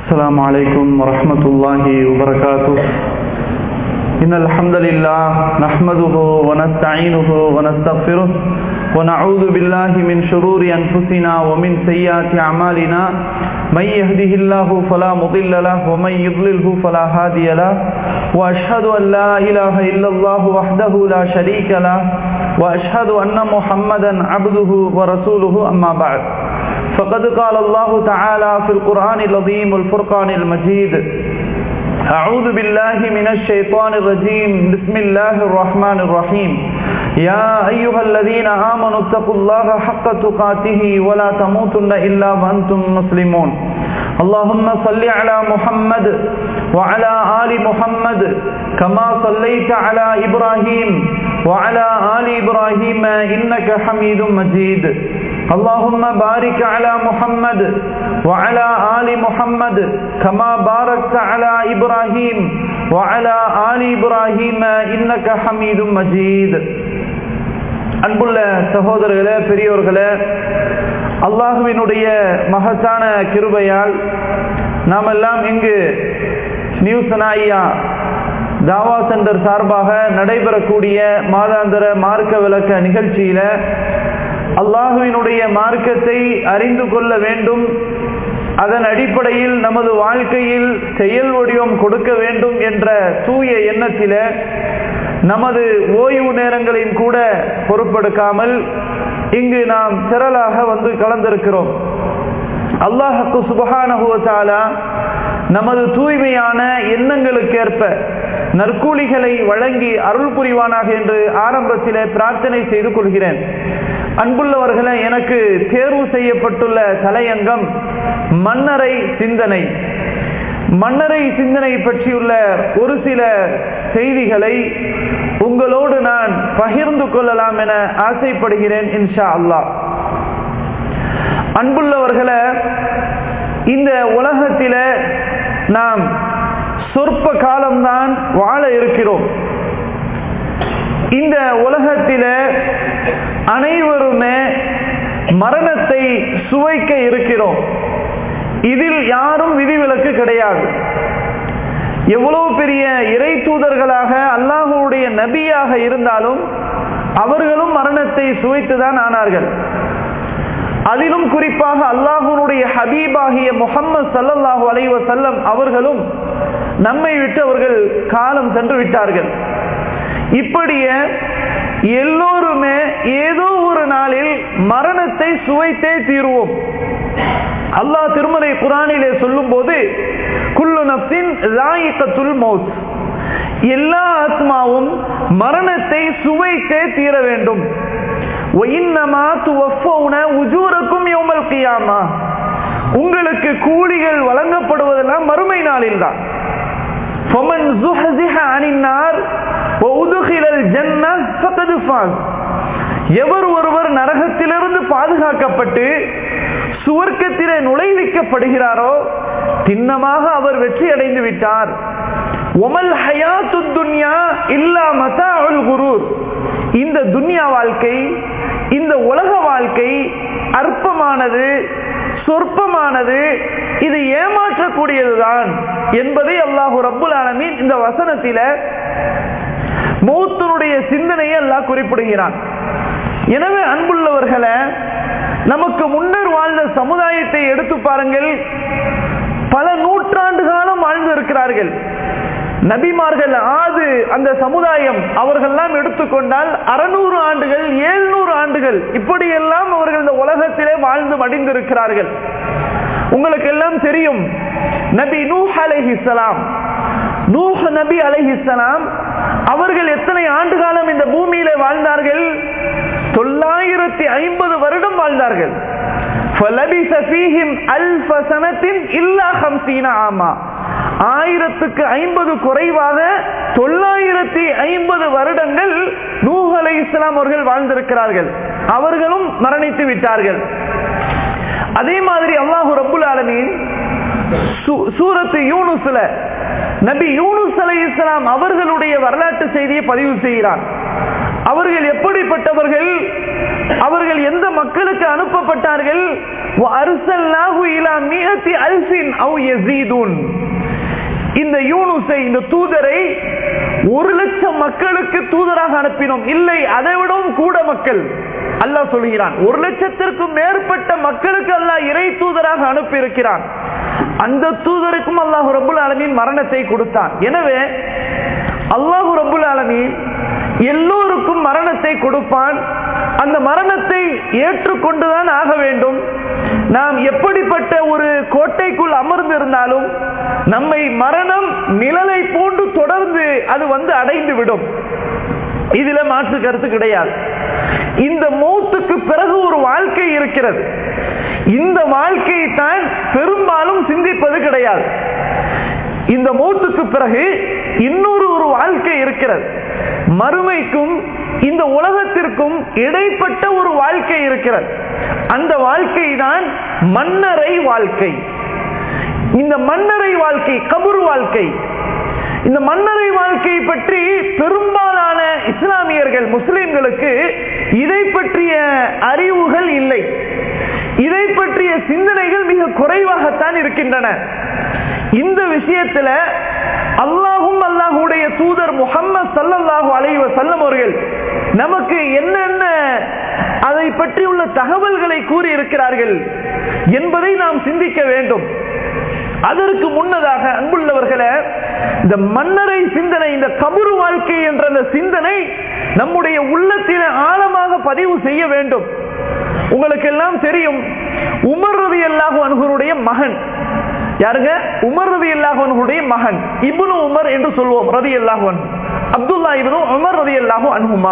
السلام عليكم ورحمة الله وبركاته إن الحمد لله نحمده ونستعينه ونستغفره ونعوذ بالله من شرور أنفسنا ومن سيئات أعمالنا من يهده الله فلا مضل له ومن يضلله فلا هادي له وأشهد أن لا إله إلا الله وحده لا شريك له وأشهد أن محمدا عبده ورسوله أما بعد فقد قال الله تعالى في القرآن العظيم والفرقان المجيد أعوذ بالله من الشيطان الرجيم بسم الله الرحمن الرحيم يا أيها الذين آمنوا اتقوا الله حق تقاته ولا تموتن إلا وأنتم مسلمون اللهم صل على محمد وعلى آل محمد كما صليت على إبراهيم وعلى آل إبراهيم إنك حميد مجيد اللهم بارك على محمد وعلى آل محمد كما باركت على إبراهيم وعلى آل إبراهيم إنك حميد مجيد அன்புள்ள சகோதரர்களே பெரியோர்களே அல்லாஹுவினுடைய மகத்தான கிருபையால் நாம் எல்லாம் இங்கு நியூ சனாயியா தாவா சென்டர் சார்பாக நடைபெறக்கூடிய மாதாந்திர மார்க்க விளக்க நிகழ்ச்சியில அல்லாஹுவினுடைய மார்க்கத்தை அறிந்து கொள்ள வேண்டும் அதன் அடிப்படையில் நமது வாழ்க்கையில் செயல் வடிவம் கொடுக்க வேண்டும் என்ற தூய எண்ணத்தில நமது ஓய்வு நேரங்களையும் கூட பொறுப்பெடுக்காமல் இங்கு நாம் திரளாக வந்து கலந்திருக்கிறோம் அல்லாஹக்கு சுபகானுவத்தாலா நமது தூய்மையான எண்ணங்களுக்கேற்ப நற்கூலிகளை வழங்கி அருள் புரிவானாக என்று ஆரம்பத்தில் பிரார்த்தனை செய்து கொள்கிறேன் அன்புள்ளவர்களே எனக்கு தேர்வு செய்யப்பட்டுள்ள தலையங்கம் மன்னரை சிந்தனை மன்னரை சிந்தனை பற்றியுள்ள ஒரு சில செய்திகளை உங்களோடு நான் பகிர்ந்து கொள்ளலாம் என ஆசைப்படுகிறேன் இன்ஷா அல்லா அன்புள்ளவர்களே இந்த உலகத்தில நாம் சொற்ப காலம்தான் வாழ இருக்கிறோம் இந்த உலகத்தில அனைவருமே மரணத்தை சுவைக்க இருக்கிறோம் இதில் யாரும் விதிவிலக்கு கிடையாது எவ்வளவு பெரிய இறை தூதர்களாக அல்லாஹுடைய நபியாக இருந்தாலும் அவர்களும் மரணத்தை சுவைத்துதான் ஆனார்கள் அதிலும் குறிப்பாக அல்லாஹூனுடைய ஹபீபாகிய முகம்மது சல்லல்லாஹு அலைவ செல்லம் அவர்களும் நம்மை விட்டு அவர்கள் காலம் சென்று விட்டார்கள் இப்படியே எல்லோருமே ஏதோ ஒரு நாளில் மரணத்தை சுவைத்தே தீருவோம் அல்லாஹ் திருமலை குரானிலே சொல்லும் போது குல்லு நப்சின் ராயிக்கத்துல் மௌத் எல்லா ஆத்மாவும் மரணத்தை சுவைத்தே தீர வேண்டும் உங்களுக்கு கூலிகள் வழங்கப்படுவதெல்லாம் மறுமை நாளில் தான் எவர் ஒருவர் நரகத்திலிருந்து பாதுகாக்கப்பட்டு சுவர்க்கத்திலே நுழைவிக்கப்படுகிறாரோ திண்ணமாக அவர் வெற்றி அடைந்து விட்டார் ஒமல் ஹயாத்து துன்யா இல்லா மதா குரூர் இந்த துன்யா வாழ்க்கை இந்த உலக வாழ்க்கை அற்பமானது சொற்பமானது இது ஏமாற்றக்கூடியதுதான் என்பதை அல்லாஹு ரப்புல் ஆலமீன் இந்த வசனத்தில மௌத்தனுடைய சிந்தனையை அல்லாஹ் குறிப்பிடுகிறான் எனவே அன்புள்ளவர்களை நமக்கு முன்னர் வாழ்ந்த சமுதாயத்தை எடுத்து பாருங்கள் பல நூற்றாண்டு காலம் வாழ்ந்து இருக்கிறார்கள் நபிமார்கள் ஆது அந்த சமுதாயம் அவர்கள்லாம் எடுத்துக்கொண்டால் அறுநூறு ஆண்டுகள் ஏழ்நூறு ஆண்டுகள் இப்படியெல்லாம் அவர்கள் இந்த உலகத்திலே வாழ்ந்து மடிந்திருக்கிறார்கள் உங்களுக்கு எல்லாம் தெரியும் நபி நூஹ் அலைஹிஸ்லாம் நூஹ் நபி அலைஹிஸ்லாம் அவர்கள் எத்தனை ஆண்டு காலம் இந்த பூமியில வாழ்ந்தார்கள் தொள்ளாயிரத்தி ஐம்பது வருடம் வாழ்ந்தார்கள் ஆயிரத்துக்கு ஐம்பது குறைவாக தொள்ளாயிரத்தி ஐம்பது வருடங்கள் நூஹ் அலை இஸ்லாம் அவர்கள் வாழ்ந்திருக்கிறார்கள் அவர்களும் மரணித்து விட்டார்கள் அதே மாதிரி அல்லாஹு ரபுல் ஆலமீன் சூரத்து யூனுஸ்ல நபி யூனுஸ் அலை இஸ்லாம் அவர்களுடைய வரலாற்று செய்தியை பதிவு செய்கிறார் அவர்கள் எப்படிப்பட்டவர்கள் அவர்கள் எந்த மக்களுக்கு அனுப்பப்பட்டார்கள் அரிசல்லாஹு இலா மியத்தி அல்சின் அவ் யஸீதுன் இந்த யூனுஸை இந்த தூதரை ஒரு லட்சம் மக்களுக்கு தூதராக அனுப்பினோம் இல்லை அதை விடவும் கூட மக்கள் அல்லாஹ் சொல்கிறான் ஒரு லட்சத்திற்கும் மேற்பட்ட மக்களுக்கு அல்லாஹ் இறை தூதராக அனுப்பி இருக்கிறான் அந்த தூதருக்கும் அல்லாஹு ரபுல் ஆலமீன் மரணத்தை கொடுத்தான் எனவே அல்லாஹு ரபுல் ஆலமீன் எல்லோருக்கும் மரணத்தை கொடுப்பான் அந்த மரணத்தை ஏற்றுக்கொண்டுதான் ஆக வேண்டும் நாம் எப்படிப்பட்ட ஒரு கோட்டைக்குள் அமர்ந்து இருந்தாலும் நம்மை மரணம் நிழலை போன்று தொடர்ந்து அது வந்து அடைந்து விடும் இதுல மாற்று கருத்து கிடையாது இந்த மௌத்துக்கு பிறகு ஒரு வாழ்க்கை இருக்கிறது இந்த வாழ்க்கையை தான் பெரும்பாலும் சிந்திப்பது கிடையாது இந்த மௌத்துக்கு பிறகு இன்னொரு ஒரு வாழ்க்கை இருக்கிறது மறுமைக்கும் இந்த உலகத்திற்கும் இடைப்பட்ட ஒரு வாழ்க்கை இருக்கிறது அந்த வாழ்க்கை தான் மன்னரை வாழ்க்கை இந்த மன்னரை வாழ்க்கை கபுர் வாழ்க்கை இந்த மன்னரை வாழ்க்கையை பற்றி பெரும்பாலான இஸ்லாமியர்கள் முஸ்லிம்களுக்கு இதை பற்றிய அறிவுகள் இல்லை இதை பற்றிய சிந்தனைகள் மிக குறைவாகத்தான் இருக்கின்றன இந்த விஷயத்துல அல்லாஹும் அல்லாஹுடைய தூதர் முகம்மது சல்லல்லாஹு அலைவ செல்லம் அவர்கள் நமக்கு என்னென்ன அதை பற்றி உள்ள தகவல்களை கூறி இருக்கிறார்கள் என்பதை நாம் சிந்திக்க வேண்டும் அதற்கு முன்னதாக அன்புள்ளவர்களே இந்த மன்னரை சிந்தனை இந்த கபுரு வாழ்க்கை என்ற அந்த சிந்தனை நம்முடைய உள்ளத்தில ஆழமாக பதிவு செய்ய வேண்டும் உங்களுக்கு எல்லாம் தெரியும் உமர் ரவி அல்லாஹு அனுகருடைய மகன் யாருங்க உமர் ரதி அல்லாஹனுடைய மகன் இபுனு உமர் என்று சொல்வோம் ரதி அல்லாஹன் அப்துல்லா இபனு உமர் ரதி அல்லாஹு அனுகுமா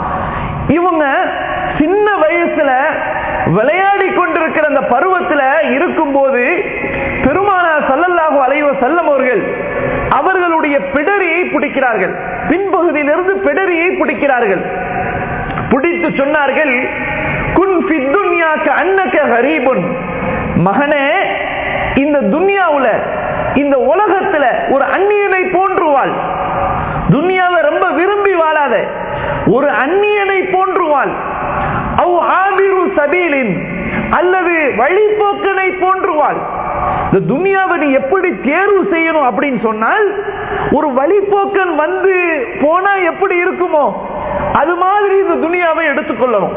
இவங்க சின்ன வயசுல விளையாடி கொண்டிருக்கிற அந்த பருவத்துல இருக்கும் போது பெருமானார் சல்லல்லாஹு அலைவ செல்லம் அவர்கள் அவர்களுடைய பிடரியை பிடிக்கிறார்கள் பின்பகுதியிலிருந்து பிடரியை பிடிக்கிறார்கள் பிடித்து சொன்னார்கள் குன் பித்துன்யாக்க அன்னக்க ஹரீபுன் மகனே இந்த துன்யாவுல இந்த உலகத்துல ஒரு அந்நியனை போன்று வாழ் துன்யாவை ரொம்ப விரும்பி வாழாத ஒரு அந்நியனை போன்று வாழ் அவ் ஆபிரு சபீலின் அல்லது வழிபோக்கனை போன்று வாழ் இந்த துன்யாவை நீ எப்படி தேர்வு செய்யணும் அப்படின்னு சொன்னால் ஒரு வழிபோக்கன் வந்து போனா எப்படி இருக்குமோ அது மாதிரி இந்த துனியாவை எடுத்துக்கொள்ளணும்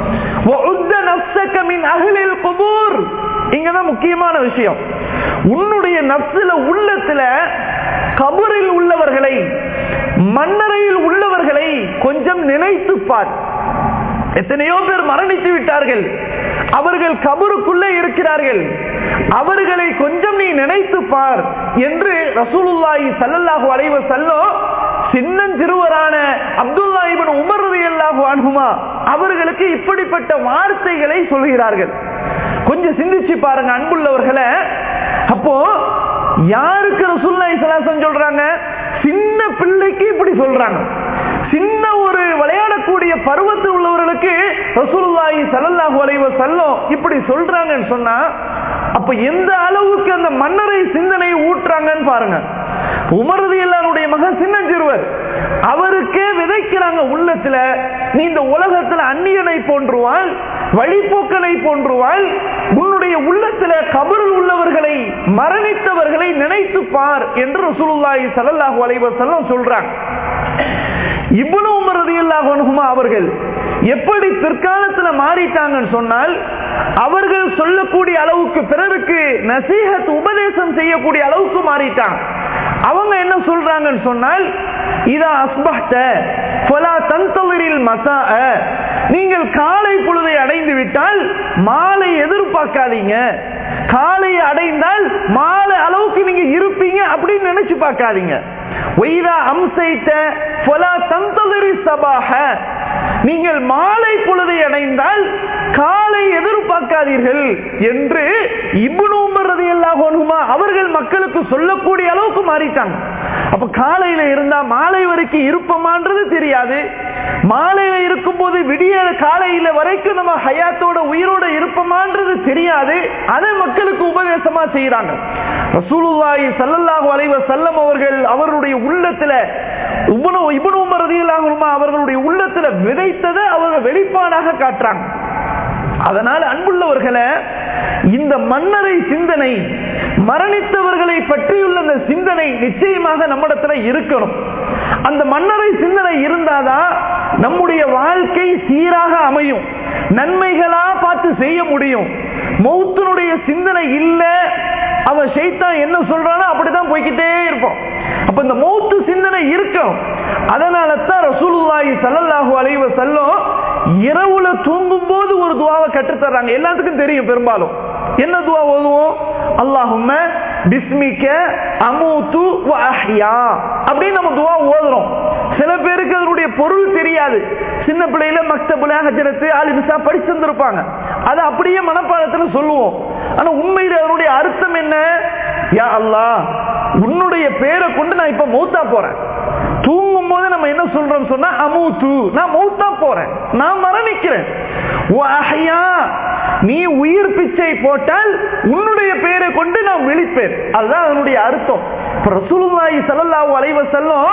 இங்கதான் முக்கியமான விஷயம் உன்னுடைய நப்சில உள்ளத்துல கபரில் உள்ளவர்களை மன்னரையில் உள்ளவர்களை கொஞ்சம் நினைத்து பார் எத்தனையோ பேர் மரணித்து விட்டார்கள் அவர்கள் கபருக்குள்ளே இருக்கிறார்கள் அவர்களை கொஞ்சம் நீ நினைத்து பார் என்று ரசூலுல்லாஹி சல்லல்லாஹு அலைவ செல்லோ சின்னஞ்சிறுவரான அப்துல்லா இபன் உமர் அல்லாஹு அனுகுமா அவர்களுக்கு இப்படிப்பட்ட வார்த்தைகளை சொல்கிறார்கள் கொஞ்சம் சிந்திச்சு பாருங்க அன்புள்ளவர்களை அப்போ யாருக்கு ரசூல்லாய் சலாசன் சொல்றாங்க சின்ன பிள்ளைக்கு இப்படி சொல்றாங்க சின்ன ஒரு விளையாடக்கூடிய பருவத்தில் உள்ளவர்களுக்கு ரசூலுல்லாஹி ஸல்லல்லாஹு அலைஹி வஸல்லம் இப்படி சொல்றாங்கன்னு சொன்னா அப்ப எந்த அளவுக்கு அந்த மன்னரை சிந்தனை ஊட்டுறாங்கன்னு பாருங்க உமரது எல்லாருடைய மகன் சின்னஞ்சிறுவர் அவருக்கே விதைக்கிறாங்க உள்ளத்துல நீ இந்த உலகத்துல அந்நியனை போன்றுவாள் வழிபோக்கனை போன்றுவாள் உன்னுடைய உள்ளத்துல கபரில் உள்ளவர்களை மரணித்தவர்களை நினைத்து பார் என்று ரசூலுல்லாஹி ஸல்லல்லாஹு அலைஹி வஸல்லம் சொல்றாங்க இப்னு உமர் ரலியல்லாஹு அன்ஹுமா அவர்கள் எப்படி பிற்காலத்துல மாறிட்டாங்கன்னு சொன்னால் அவர்கள் சொல்லக்கூடிய அளவுக்கு பிறருக்கு நசீகத் உபதேசம் செய்யக்கூடிய அளவுக்கு மாறிட்டாங்க அவங்க என்ன சொல்றாங்கன்னு சொன்னால் இதா அஸ்பஹ்த ஃபலா தந்தவிரில் மசா நீங்கள் காலை பொழுதை அடைந்து விட்டால் மாலை எதிர்பார்க்காதீங்க காலை அடைந்தால் மாலை அளவுக்கு நீங்க இருப்பீங்க அப்படின்னு நினைச்சு பார்க்காதீங்க ஒய்தா அம்சைத்த ஃபலா தந்தவிரி சபாக நீங்கள் மாலை பொழுதை அடைந்தால் காலை எதிர்பார்க்காதீர்கள் என்று இப்னு உமர் ரலியல்லாஹு அன்ஹுமா அவர்கள் மக்களுக்கு சொல்லக்கூடிய அளவுக்கு மாறிட்டாங்க அப்ப காலையில இருந்தா மாலை வரைக்கும் இருப்போமான்றது தெரியாது மாலையில இருக்கும் போது விடிய காலையில வரைக்கும் நம்ம ஹயாத்தோட உயிரோட இருப்போமான்றது தெரியாது அதை மக்களுக்கு உபதேசமா செய்யறாங்க ரசூலுல்லாஹி ஸல்லல்லாஹு அலைஹி வஸல்லம் அவர்கள் அவருடைய உள்ளத்துல இப்னு இப்னு உமர் ரலியல்லாஹு அன்ஹு அவர்களுடைய உள்ளத்துல விதைத்ததை அவர்கள் வெளிப்பாடாக காட்டுறாங்க அதனால் அன்புள்ளவர்களே இந்த மன்னரை சிந்தனை மரணித்தவர்களை பற்றியுள்ள அந்த சிந்தனை நிச்சயமாக நம்மிடத்துல இருக்கணும் அந்த மன்னரை சிந்தனை இருந்தாதான் நம்முடைய வாழ்க்கை சீராக அமையும் நன்மைகளா பார்த்து செய்ய முடியும் மௌத்தினுடைய சிந்தனை இல்ல அவன் ஷைத்தான் என்ன சொல்றானோ அப்படிதான் போய்கிட்டே இருப்போம் அப்ப இந்த மௌத்து சிந்தனை இருக்கும் அதனால தான் ரசூலுல்லாஹி ஸல்லல்லாஹு அலைஹி வஸல்லம் இரவுல தூங்கும் போது ஒரு துவாவை கற்றுத் தர்றாங்க எல்லாத்துக்கும் தெரியும் பெரும்பாலும் என்ன துவா ஓதுவோம் அல்லாஹும்ம பிஸ்மிக்க அமூத்து வ அஹ்யா அப்படின்னு நம்ம துவா ஓதுறோம் சில பேருக்கு அதனுடைய பொருள் தெரியாது சின்ன பிள்ளையில மக்தபுல ஹஜரத்து ஆலிமிசா படிச்சிருந்திருப்பாங்க அதை அப்படியே மனப்பாடத்துல சொல்லுவோம் ஆனா உண்மையில அதனுடைய அர்த்தம் என்ன யா அல்லாஹ் உன்னுடைய பேரை கொண்டு நான் இப்ப மௌத்தா போறேன் தூங்கும் போது நம்ம என்ன சொல்றோம் சொன்னா அமூத்து நான் மௌத்தா போறேன் நான் மரணிக்கிறேன் வ அஹ்யா நீ உயிர் பிச்சை போட்டால் உன்னுடைய பெயரை கொண்டு நான் விழிப்பேன் அதுதான் அதனுடைய அர்த்தம் இப்ப ரசூலுல்லாஹி ஸல்லல்லாஹு அலைஹி வஸல்லம்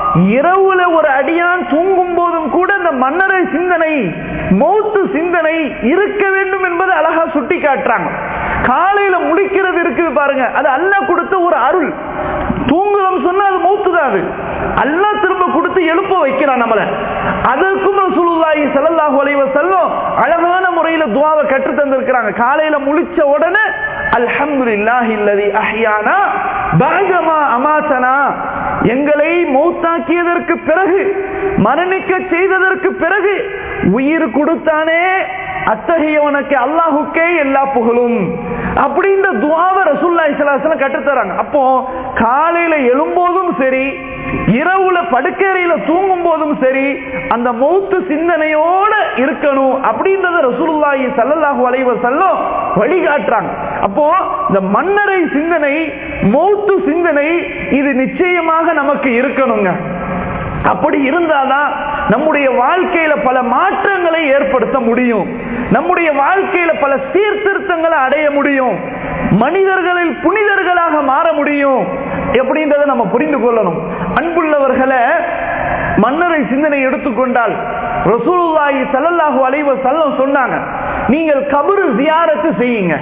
இரவுல ஒரு அடியான் தூங்கும் போதும் கூட அந்த மன்னரை சிந்தனை மௌத்து சிந்தனை இருக்க வேண்டும் என்பதை அழகா சுட்டி காட்டுறாங்க காலையில முடிக்கிறது இருக்குது பாருங்க அது அல்லாஹ் கொடுத்த ஒரு அருள் தூங்குறோம் சொன்னா அது மௌத்து தான் அது அல்லாஹ் திரும்ப கொடுத்து எழுப்ப வைக்கிறான் நம்மள அதற்கும் ரசூலுல்லாஹி ஸல்லல்லாஹு அலைஹி வஸல்லம் அழகான முறையில துஆவை கற்று தந்திருக்கிறாங்க காலையில முழிச்ச உடனே அல்ஹம்துலில்லாஹி அல்லதி அஹ்யானா பஅதமா அமாதனா எங்களை மௌத்தாக்கியதற்கு பிறகு மரணிக்க செய்ததற்கு பிறகு உயிர் கொடுத்தானே அத்தகையவனுக்கு அல்லாஹுக்கே எல்லா புகழும் அப்படின்ற துவாவை ரசூல்லாய் சலாசலம் கற்றுத்தராங்க அப்போ காலையில எழும்போதும் சரி இரவுல படுக்கையில தூங்கும் போதும் சரி அந்த மௌத்து சிந்தனையோட இருக்கணும் அப்படின்றத ரசூலுல்லாஹி ஸல்லல்லாஹு அலைஹி வஸல்லம் வழிகாட்டுறாங்க அப்போ இந்த மன்னரை சிந்தனை மௌத்து சிந்தனை இது நிச்சயமாக நமக்கு இருக்கணுங்க அப்படி இருந்தாதான் நம்முடைய வாழ்க்கையில பல மாற்றங்களை ஏற்படுத்த முடியும் நம்முடைய வாழ்க்கையில பல சீர்திருத்தங்களை அடைய முடியும் மனிதர்களில் புனிதர்களாக மாற முடியும் எப்படின்றத நம்ம புரிந்து கொள்ளணும் அன்புள்ளவர்களை மன்னரை சிந்தனை எடுத்துக்கொண்டால் ரசூலுல்லாஹி ஸல்லல்லாஹு அலைஹி வஸல்லம் சொன்னாங்க நீங்கள் கபரு ஜியாரத்து செய்யுங்க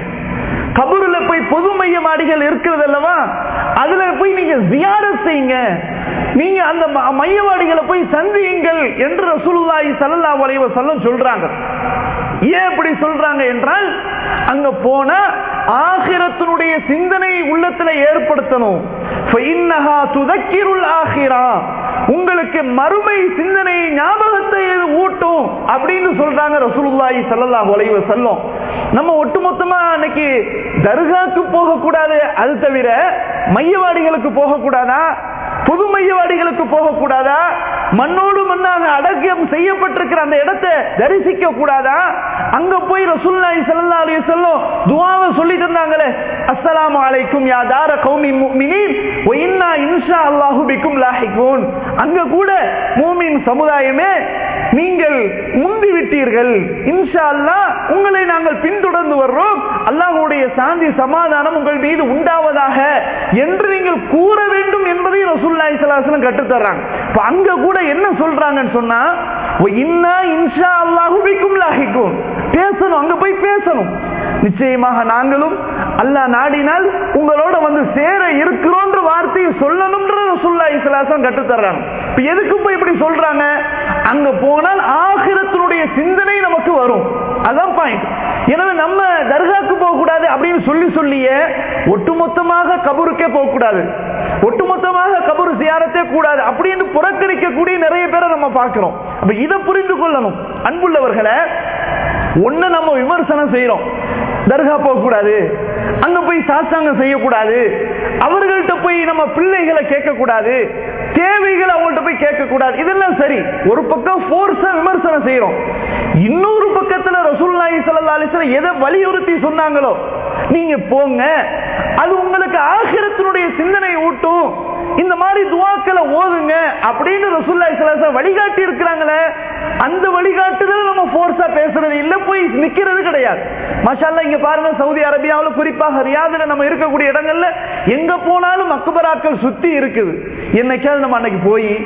கபருல போய் பொது மைய மாடிகள் இருக்கிறது அல்லவா அதுல போய் நீங்க ஜியாரத் செய்யுங்க நீங்க அந்த ம- மையவாடிகளை போய் சந்தியுங்கள் என்று ரசூலுல்லாஹி ஸல்லல்லாஹு அலைஹி வஸல்லம் சொல்றாங்க ஏன் இப்படி சொல்றாங்க என்றால் அங்க போனா ஆகிரத்தினுடைய சிந்தனை உள்ளத்துல ஏற்படுத்தணும் فإنها تذكر الآخرة. உங்களுக்கு மறுமை சிந்தனை ஞாபகத்தை இது ஊட்டும் அப்படின்னு சொல்றாங்க ரசூலுல்லாஹி ஸல்லல்லாஹு அலைஹி வஸல்லம் நம்ம ஒட்டுமொத்தமா அன்னைக்கு தர்காக்கு போக கூடாது அது தவிர மையவாடிகளுக்கு போக கூடாதா பொது மையவாடிகளுக்கு போக கூடாதா மண்ணோடு மண்ணாக அடக்கம் செய்யப்பட்டிருக்கிற அந்த இடத்தை தரிசிக்க கூடாதா அங்க போய் ரசூலுல்லாஹி ஸல்லல்லாஹு அலைஹி வஸல்லம் துஆவை சொல்லி தந்தாங்களே அஸ்ஸலாமு அலைக்கும் யா தார கௌமி முஃமினீன் வ இன்னா இன்ஷா அல்லாஹு பிக்கும் லாஹிகூன் அங்க கூட மூமின் சமுதாயமே நீங்கள் முந்தி விட்டீர்கள் இன்ஷா அல்லாஹ் உங்களை நாங்கள் பின்தொடர்ந்து வர்றோம் அல்லாஹ்வுடைய சாந்தி சமாதானம் உங்கள் மீது உண்டாவதாக என்று நீங்கள் கூற வேண்டும் என்பதை ரசூலுல்லாஹி ஸல்லல்லாஹு அலைஹி வஸல்லம் கற்றுத் தர்றாங்க இப்ப அங்க கூட என்ன சொல்றாங்கன்னு சொன்னா "வ இன்னா இன்ஷா அல்லாஹு பிக்கும் லாஹிகூன் பேசணும் அங்க போய் பேசணும் நிச்சயமாக நாங்களும் அல்லாஹ் நாடினால் உங்களோட வந்து சேர இருக்கிறோன்ற வார்த்தையை சொல்லணும்ன்ற ரசூலுல்லாஹி ஸல்லல்லாஹு அலைஹி வஸல்லம் கற்றுத் தர்றாங்க இப்ப எதுக்கு போய் இப்படி சொல்றாங்க அங்க போனால் ஆகிரத்தினுடைய சிந்தனை நமக்கு வரும் அதான் பாயிண்ட் எனவே நம்ம தர்காக்கு போக கூடாது அப்படின்னு சொல்லி சொல்லியே ஒட்டுமொத்தமாக கபருக்கே போக கூடாது ஒட்டுமொத்தமாக கபரு சியாரத்தே கூடாது அப்படின்னு புறக்கணிக்கக்கூடிய நிறைய பேரை நம்ம பார்க்கிறோம் அப்ப இதை புரிந்து கொள்ளணும் அன்புள்ளவர்களை ஒண்ணு நம்ம விமர்சனம் செய்யறோம் தர்கா போக கூடாது அங்க போய் சாஸ்தாங்கம் செய்யக்கூடாது அவர்கள்ட்ட போய் நம்ம பிள்ளைகளை கேட்க கூடாது தேவைகளை அவங்கள்ட்ட போய் கேட்க கூடாது இதெல்லாம் சரி ஒரு பக்கம் போர்ஸா விமர்சனம் செய்யறோம் இன்னொரு பக்கத்துல ரசூலுல்லாஹி ஸல்லல்லாஹு அலைஹி வஸல்லம் எதை வலியுறுத்தி சொன்னாங்களோ நீங்க போங்க அது உங்களுக்கு ஆகிரத்தினுடைய சிந்தனை ஊட்டும் இந்த மாதிரி துவாக்களை ஓதுங்க அப்படின்னு ரசூலுல்லாஹி ஸல்லல்லாஹு அலைஹி வஸல்லம் வழிகாட்டி இருக்கிறாங்களே அந்த வழிகாட்டுதல் நம்ம போர்ஸா பேசுறது இல்ல போய் நிக்கிறது கிடையாது மாஷால்லா இங்க பாருங்க சவுதி அரேபியாவுல குறிப்பாக ரியாதுல நம்ம இருக்கக்கூடிய இடங்கள்ல எங்க போனாலும் அக்பராக்கள் சுத்தி இருக்குது என்னைக்காவது நம்ம அன்னைக்கு போய்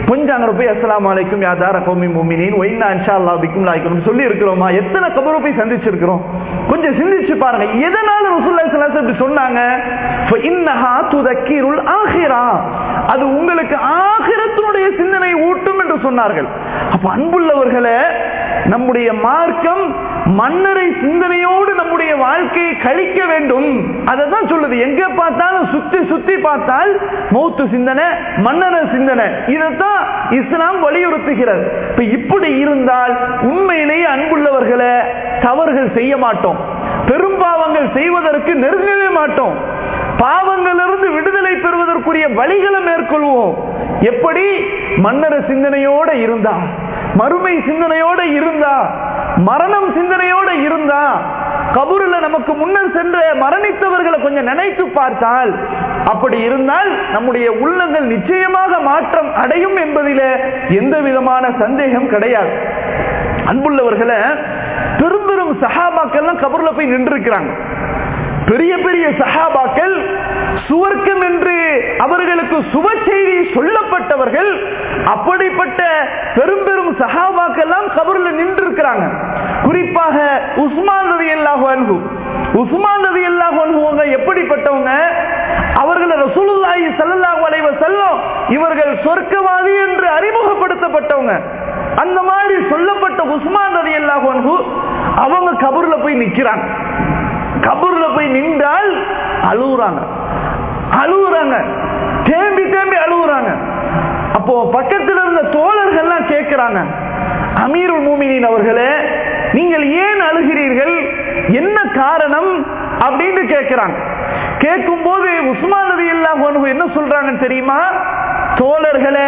கொஞ்சம் அங்க போய் அஸ்லாம் வலைக்கும் யாதார கௌமி முமினின் ஒயின்னா அன்ஷா அல்லா பிக்கும் லாய்க்கும் சொல்லி இருக்கிறோமா எத்தனை கபரை போய் சந்திச்சிருக்கிறோம் கொஞ்சம் சிந்திச்சு பாருங்க எதனால ரசூல்லா ஸல்லல்லாஹு இப்படி சொன்னாங்க இன்னஹா துதக்கீருல் ஆஹிரா அது உங்களுக்கு ஆகிரத்தினுடைய சிந்தனை ஊட்டும் என்று சொன்னார்கள் அப்ப அன்புள்ளவர்களே நம்முடைய மார்க்கம் மன்னரை சிந்தனையோடு நம்முடைய வாழ்க்கையை கழிக்க வேண்டும் அதை தான் சொல்லுது எங்க பார்த்தாலும் சுத்தி சுத்தி பார்த்தால் மௌத்து சிந்தனை மன்னர சிந்தனை இதைத்தான் இஸ்லாம் வலியுறுத்துகிறது இப்ப இப்படி இருந்தால் உண்மையிலேயே அன்புள்ளவர்களை தவறுகள் செய்ய மாட்டோம் பெரும்பாவங்கள் செய்வதற்கு நெருங்கவே மாட்டோம் பாவங்களிலிருந்து விடுதலை பெறுவதற்குரிய வழிகளை மேற்கொள்வோம் எப்படி மன்னர சிந்தனையோட இருந்தா மறுமை சிந்தனையோட இருந்தா மரணம் சிந்தனையோட இருந்தா கபூர்ல நமக்கு முன்னர் சென்ற மரணித்தவர்களை கொஞ்சம் நினைத்து பார்த்தால் அப்படி இருந்தால் நம்முடைய உள்ளங்கள் நிச்சயமாக மாற்றம் அடையும் என்பதில எந்த விதமான சந்தேகம் கிடையாது அன்புள்ளவர்களை பெரும் பெரும் சஹாபாக்கள்லாம் கபூர்ல போய் நின்று இருக்கிறாங்க பெரிய பெரிய சஹாபாக்கள் சுவர்க்கம் என்று அவர்களுக்கு சுப செய்தி சொல்லப்பட்டவர்கள் அப்படிப்பட்ட பெரும் பெரும் சஹாபாக்கெல்லாம் கபர்ல நின்று இருக்கிறாங்க குறிப்பாக உஸ்மான் ரவி அல்லாஹு அன்பு உஸ்மான் ரவி அல்லாஹு அன்புவங்க எப்படிப்பட்டவங்க அவர்களை ரசூலுல்லாஹி ஸல்லல்லாஹு அலைஹி வஸல்லம் இவர்கள் சொர்க்கவாதி என்று அறிமுகப்படுத்தப்பட்டவங்க அந்த மாதிரி சொல்லப்பட்ட உஸ்மான் ரவி அல்லாஹு அன்பு அவங்க கபர்ல போய் நிக்கிறாங்க கபூர்ல போய் நின்றால் அழுகுறாங்க அழுகுறாங்க தேம்பி தேம்பி அழுகுறாங்க அப்போ பக்கத்தில் இருந்த தோழர்கள்லாம் கேட்கிறாங்க அமீருல் மூமினின் அவர்களே நீங்கள் ஏன் அழுகிறீர்கள் என்ன காரணம் அப்படின்னு கேட்கிறாங்க கேட்கும் போது உஸ்மான் நதி எல்லாம் என்ன சொல்றாங்கன்னு தெரியுமா தோழர்களே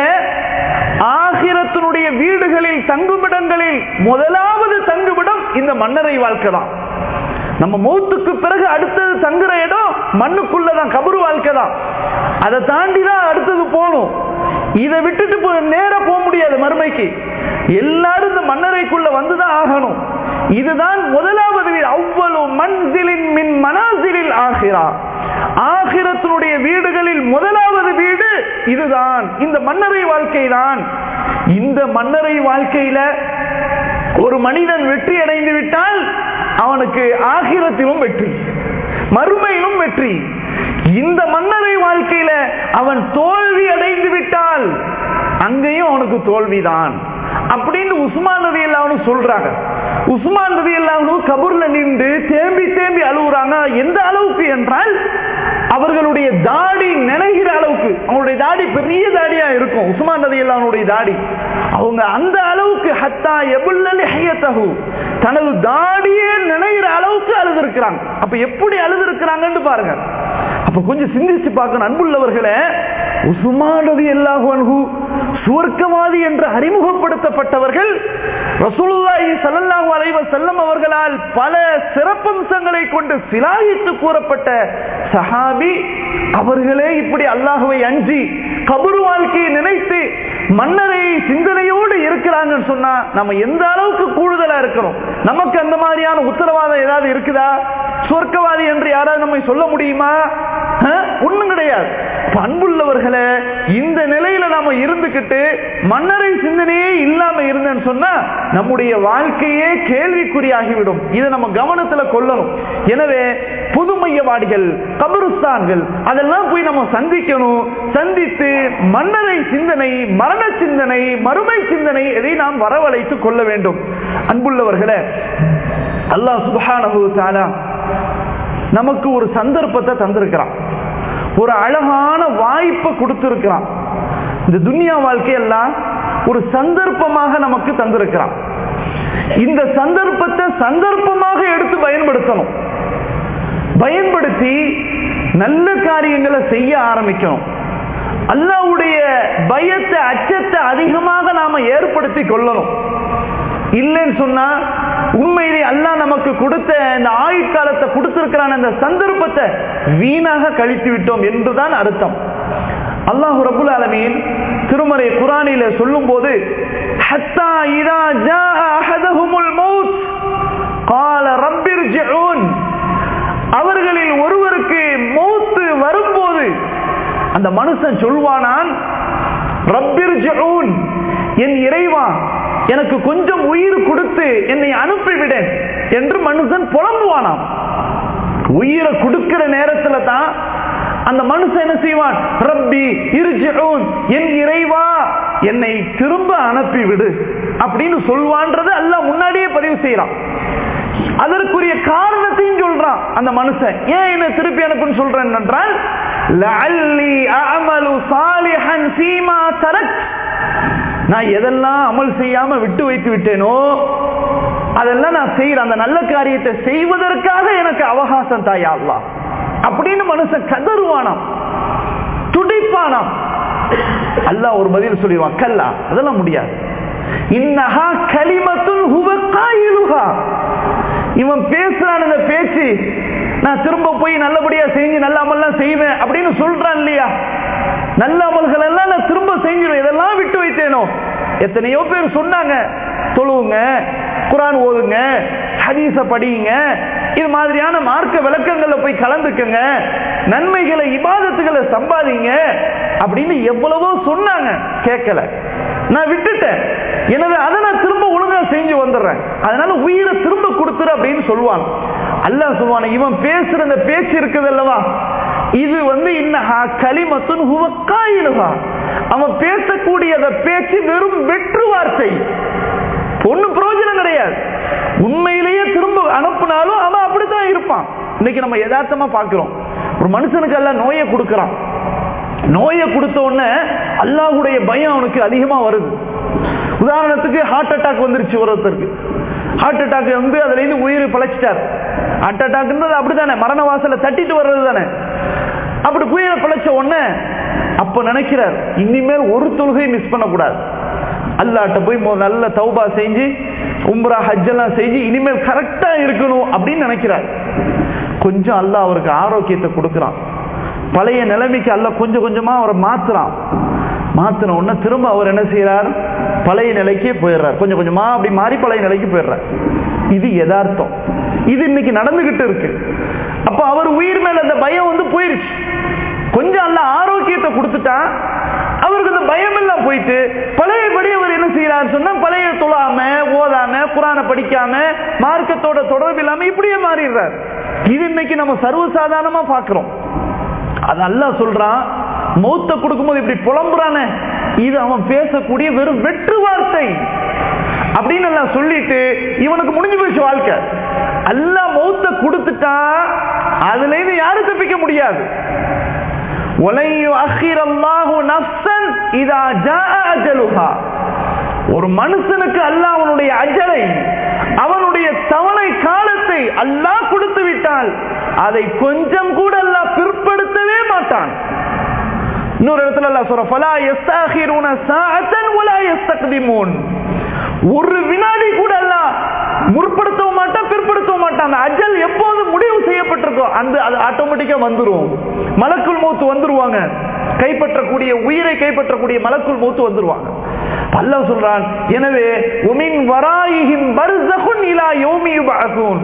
ஆகிரத்தினுடைய வீடுகளில் தங்குமிடங்களில் முதலாவது தங்குமிடம் இந்த மன்னரை வாழ்க்கை தான் நம்ம மௌத்துக்கு பிறகு அடுத்தது தங்குற இடம் மண்ணுக்குள்ளதான் கபரு வாழ்க்கை தான் அதை தாண்டி தான் அடுத்தது போகணும் இதை விட்டுட்டு நேர போக முடியாது மறுமைக்கு எல்லாரும் இந்த மன்னரைக்குள்ள வந்துதான் ஆகணும் இதுதான் முதலாவது வீடு அவ்வளவு மன்சிலின் மின் மனாசிலில் ஆகிறா ஆகிரத்தினுடைய வீடுகளில் முதலாவது வீடு இதுதான் இந்த மன்னரை வாழ்க்கை தான் இந்த மன்னரை வாழ்க்கையில ஒரு மனிதன் வெற்றி அடைந்து விட்டால் அவனுக்கு ஆகிரத்திலும் வெற்றி மறுமையிலும் வெற்றி இந்த மன்னரை வாழ்க்கையில அவன் தோல்வி அடைந்து விட்டால் அங்கேயும் அவனுக்கு தோல்விதான் அப்படின்னு உஸ்மான் நதி எல்லாம் சொல்றாங்க உஸ்மான் நதி எல்லாம் கபூர்ல நின்று தேம்பி தேம்பி அழுகுறாங்க எந்த அளவுக்கு என்றால் அவர்களுடைய தாடி நினைகிற அளவுக்கு அவங்களுடைய தாடி பெரிய தாடியா இருக்கும் உஸ்மான் நதி எல்லாருடைய தாடி அவங்க அந்த அளவுக்கு ஹத்தா எபுல்லி ஹையத்தகு தனது தாடியே நினைகிற அளவுக்கு அழுது இருக்கிறாங்க அப்ப எப்படி அழுது இருக்கிறாங்கன்னு பாருங்க அப்ப கொஞ்சம் சிந்திச்சு பார்க்கணும் அன்புள்ளவர்களே உசுமானது எல்லாஹு சுவர்க்கவாதி என்று அறிமுகப்படுத்தப்பட்டவர்கள் ரசூலுல்லாஹி ஸல்லல்லாஹு அலைஹி வஸல்லம் அவர்களால் பல சிறப்பம்சங்களை கொண்டு சிலாயித்து கூறப்பட்ட சஹாபி அவர்களே இப்படி அல்லாஹுவை அஞ்சி கபரு வாழ்க்கையை நினைத்து மன்னரை சிந்தனையோடு இருக்கிறாங்கன்னு சொன்னா நம்ம எந்த அளவுக்கு கூடுதலா இருக்கிறோம் நமக்கு அந்த மாதிரியான உத்தரவாதம் ஏதாவது இருக்குதா சொர்க்கவாதி என்று யாராவது நம்மை சொல்ல முடியுமா ஒண்ணும் கிடையாது அன்புள்ளவர்களே இந்த நிலையில நாம இருந்துகிட்டு மன்னரை சிந்தனையே இல்லாம இருந்தேன்னு சொன்னா நம்முடைய வாழ்க்கையே கேள்விக்குறியாகிவிடும் இதை நம்ம கவனத்துல கொள்ளணும் எனவே புதுமையவாடிகள் கபருஸ்தான்கள் அதெல்லாம் போய் நம்ம சந்திக்கணும் சந்தித்து மன்னரை சிந்தனை மரண சிந்தனை மறுமை சிந்தனை இதை நாம் வரவழைத்துக் கொள்ள வேண்டும் அன்புள்ளவர்களே அல்லாஹ் சுபஹானஹு தஆலா நமக்கு ஒரு சந்தர்ப்பத்தை தந்திருக்கிறான் ஒரு அழகான வாய்ப்பை கொடுத்திருக்கிறான் இந்த துன்யா வாழ்க்கையெல்லாம் ஒரு சந்தர்ப்பமாக நமக்கு தந்திருக்கிறான் இந்த சந்தர்ப்பத்தை சந்தர்ப்பமாக எடுத்து பயன்படுத்தணும் பயன்படுத்தி நல்ல காரியங்களை செய்ய ஆரம்பிக்கணும் அல்லாவுடைய பயத்தை அச்சத்தை அதிகமாக நாம ஏற்படுத்தி கொள்ளணும் இல்லைன்னு சொன்னா உண்மையிலே அல்லாஹ் நமக்கு கொடுத்த இந்த ஆயுட்காலத்தை கொடுத்திருக்கிறான் அந்த சந்தர்ப்பத்தை வீணாக கழித்து விட்டோம் என்றுதான் அர்த்தம் அல்லாஹு ரபுல் அலமீன் திருமறை குரானில சொல்லும் போது ஹத்தா இதா ஜா அஹதஹுமுல் மௌத் قال رب ارجعون அவர்களில் ஒருவருக்கு மௌத்து வரும்போது அந்த மனுஷன் சொல்வானான் ரப்பிர் என் இறைவா எனக்கு கொஞ்சம் உயிர் கொடுத்து என்னை அனுப்பிவிட என்று மனுஷன் புலம்புவானாம் உயிரை கொடுக்கிற நேரத்துல தான் அந்த மனுஷன் என்ன செய்வான் ரப்பி இருஜூன் என் இறைவா என்னை திரும்ப அனுப்பிவிடு அப்படின்னு சொல்வான்றது அல்ல முன்னாடியே பதிவு செய்யறான் அதற்குரிய காரணத்தையும் சொல்றான் அந்த மனுஷன் ஏன் என்ன திருப்பி அனுப்புன்னு சொல்றேன் என்றால் லஅல்லி அஅமலு சாலிஹன் ஃபீமா தரக் நான் எதெல்லாம் அமல் செய்யாம விட்டு வைத்து விட்டேனோ அதெல்லாம் நான் செய்யறேன் அந்த நல்ல காரியத்தை செய்வதற்காக எனக்கு அவகாசம் தாயா அல்லா அப்படின்னு மனுஷன் கதறுவானாம் துடிப்பானாம் அல்லாஹ் ஒரு பதில் சொல்லிடுவான் கல்லா அதெல்லாம் முடியாது இன்னஹா கலிமத்துன் ஹுவ காயிலுஹா இவன் பேசுறான் இந்த பேச்சு நான் திரும்ப போய் நல்லபடியா செஞ்சு நல்ல அமல்லாம் செய்வேன் அப்படின்னு சொல்றான் இல்லையா நல்ல அமல்கள் எல்லாம் நான் திரும்ப செஞ்சிடும் இதெல்லாம் விட்டு வைத்தேனோ எத்தனையோ பேர் சொன்னாங்க தொழுவுங்க குரான் ஓதுங்க ஹதீச படியுங்க இது மாதிரியான மார்க்க விளக்கங்கள்ல போய் கலந்துக்கங்க நன்மைகளை இபாதத்துகளை சம்பாதிங்க அப்படின்னு எவ்வளவோ சொன்னாங்க கேட்கல நான் விட்டுட்டேன் எனவே அதை நான் திரும்ப ஒழுங்கா செஞ்சு வந்துடுறேன் அதனால உயிரை திரும்ப கொடுத்துரு அப்படின்னு சொல்லுவான் அல்லாஹ் சொல்லுவான் இவன் பேசுற இந்த பேச்சு இருக்குது அல்லவா இது வந்து இன்னஹா கலிமத்துன் ஹுவக்காயிலுகா அவன் பேசக்கூடிய அந்த பேச்சு வெறும் வெற்று வார்த்தை ஒன்னும் பிரயோஜனம் கிடையாது உண்மையிலேயே திரும்ப அனுப்புனாலும் அவன் அப்படித்தான் இருப்பான் இன்னைக்கு நம்ம யதார்த்தமா பாக்குறோம் ஒரு மனுஷனுக்கு எல்லாம் நோயை கொடுக்கறான் நோயை கொடுத்த உடனே அல்லாஹுடைய பயம் அவனுக்கு அதிகமா வருது உதாரணத்துக்கு ஹார்ட் அட்டாக் வந்துருச்சு ஒருத்தருக்கு ஹார்ட் அட்டாக் வந்து அதுல இருந்து உயிர் பிழைச்சிட்டார் ஹார்ட் அட்டாக்ன்றது அப்படித்தானே மரண வாசல தட்டிட்டு வர்றது தானே அப்படி உயிரை பிழைச்ச உடனே அப்ப நினைக்கிறார் இனிமேல் ஒரு தொழுகை மிஸ் பண்ணக்கூடாது அல்லாட்ட போய் நல்ல தௌபா செஞ்சு உம்ரா ஹஜ்ஜெல்லாம் செஞ்சு இனிமேல் கரெக்டா இருக்கணும் அப்படின்னு நினைக்கிறார் கொஞ்சம் அல்ல அவருக்கு ஆரோக்கியத்தை கொடுக்கிறான் பழைய நிலைமைக்கு அல்ல கொஞ்சம் கொஞ்சமா அவரை மாத்துறான் மாத்தின உடனே திரும்ப அவர் என்ன செய்யறார் பழைய நிலைக்கே போயிடுறார் கொஞ்சம் கொஞ்சமா அப்படி மாறி பழைய நிலைக்கு போயிடுறார் இது யதார்த்தம் இது இன்னைக்கு நடந்துகிட்டு இருக்கு அப்ப அவர் உயிர் மேல அந்த பயம் வந்து போயிருச்சு கொஞ்சம் அல்ல ஆரோக்கியத்தை கொடுத்துட்டா அவருக்கு அந்த பயம் எல்லாம் போயிட்டு பழையபடி அவர் என்ன செய்யறாரு சொன்னா பழைய தொழாம ஓதாம குரான படிக்காம மார்க்கத்தோட தொடர்பு இல்லாம இப்படியே மாறிடுறார் இது இன்னைக்கு நம்ம சர்வசாதாரணமா பாக்குறோம் அது அல்ல சொல்றான் மௌத்த கொடுக்கும்போது இப்படி புலம்புறானே இது அவன் பேசக்கூடிய வெறும் வெற்று வார்த்தை அப்படின்னு எல்லாம் சொல்லிட்டு இவனுக்கு முடிஞ்சு போயிடுச்சு வாழ்க்கை அல்ல மௌத்த கொடுத்துட்டா அதுல இருந்து யாரும் தப்பிக்க முடியாது ஒரு மனுஷனுக்கு அல்லாஹ் அவனுடைய அஜலை அவனுடைய தவணை காலத்தை அல்லாஹ் கொடுத்து விட்டால் அதை கொஞ்சம் கூட அல்லாஹ் பிற்படுத்தவே மாட்டான் இன்னொரு இடத்துல அல்லாஹ் சொல்ற ஃபலா யஸ்தாகிருன சாஅத்தன் வலா யஸ்தக்திமூன் ஒரு வினாடி கூட அல்லாஹ் முற்படுத்தவும் மாட்டான் பிற்படுத்தவும் மாட்டான் அந்த அஜல் எப்போது முடிவு செய்யப்பட்டிருக்கோ அந்த அது ஆட்டோமேட்டிக்கா வந்துரும் மலக்குள் மூத்து வந்துருவாங்க கைப்பற்றக்கூடிய உயிரை கைப்பற்றக்கூடிய மலக்குள் மூத்து வந்துருவாங்க பல்ல சொல்றான் எனவே உமின் வராயிஹிம் பர்சகுன் இலா யோமி யுபஅஸூன்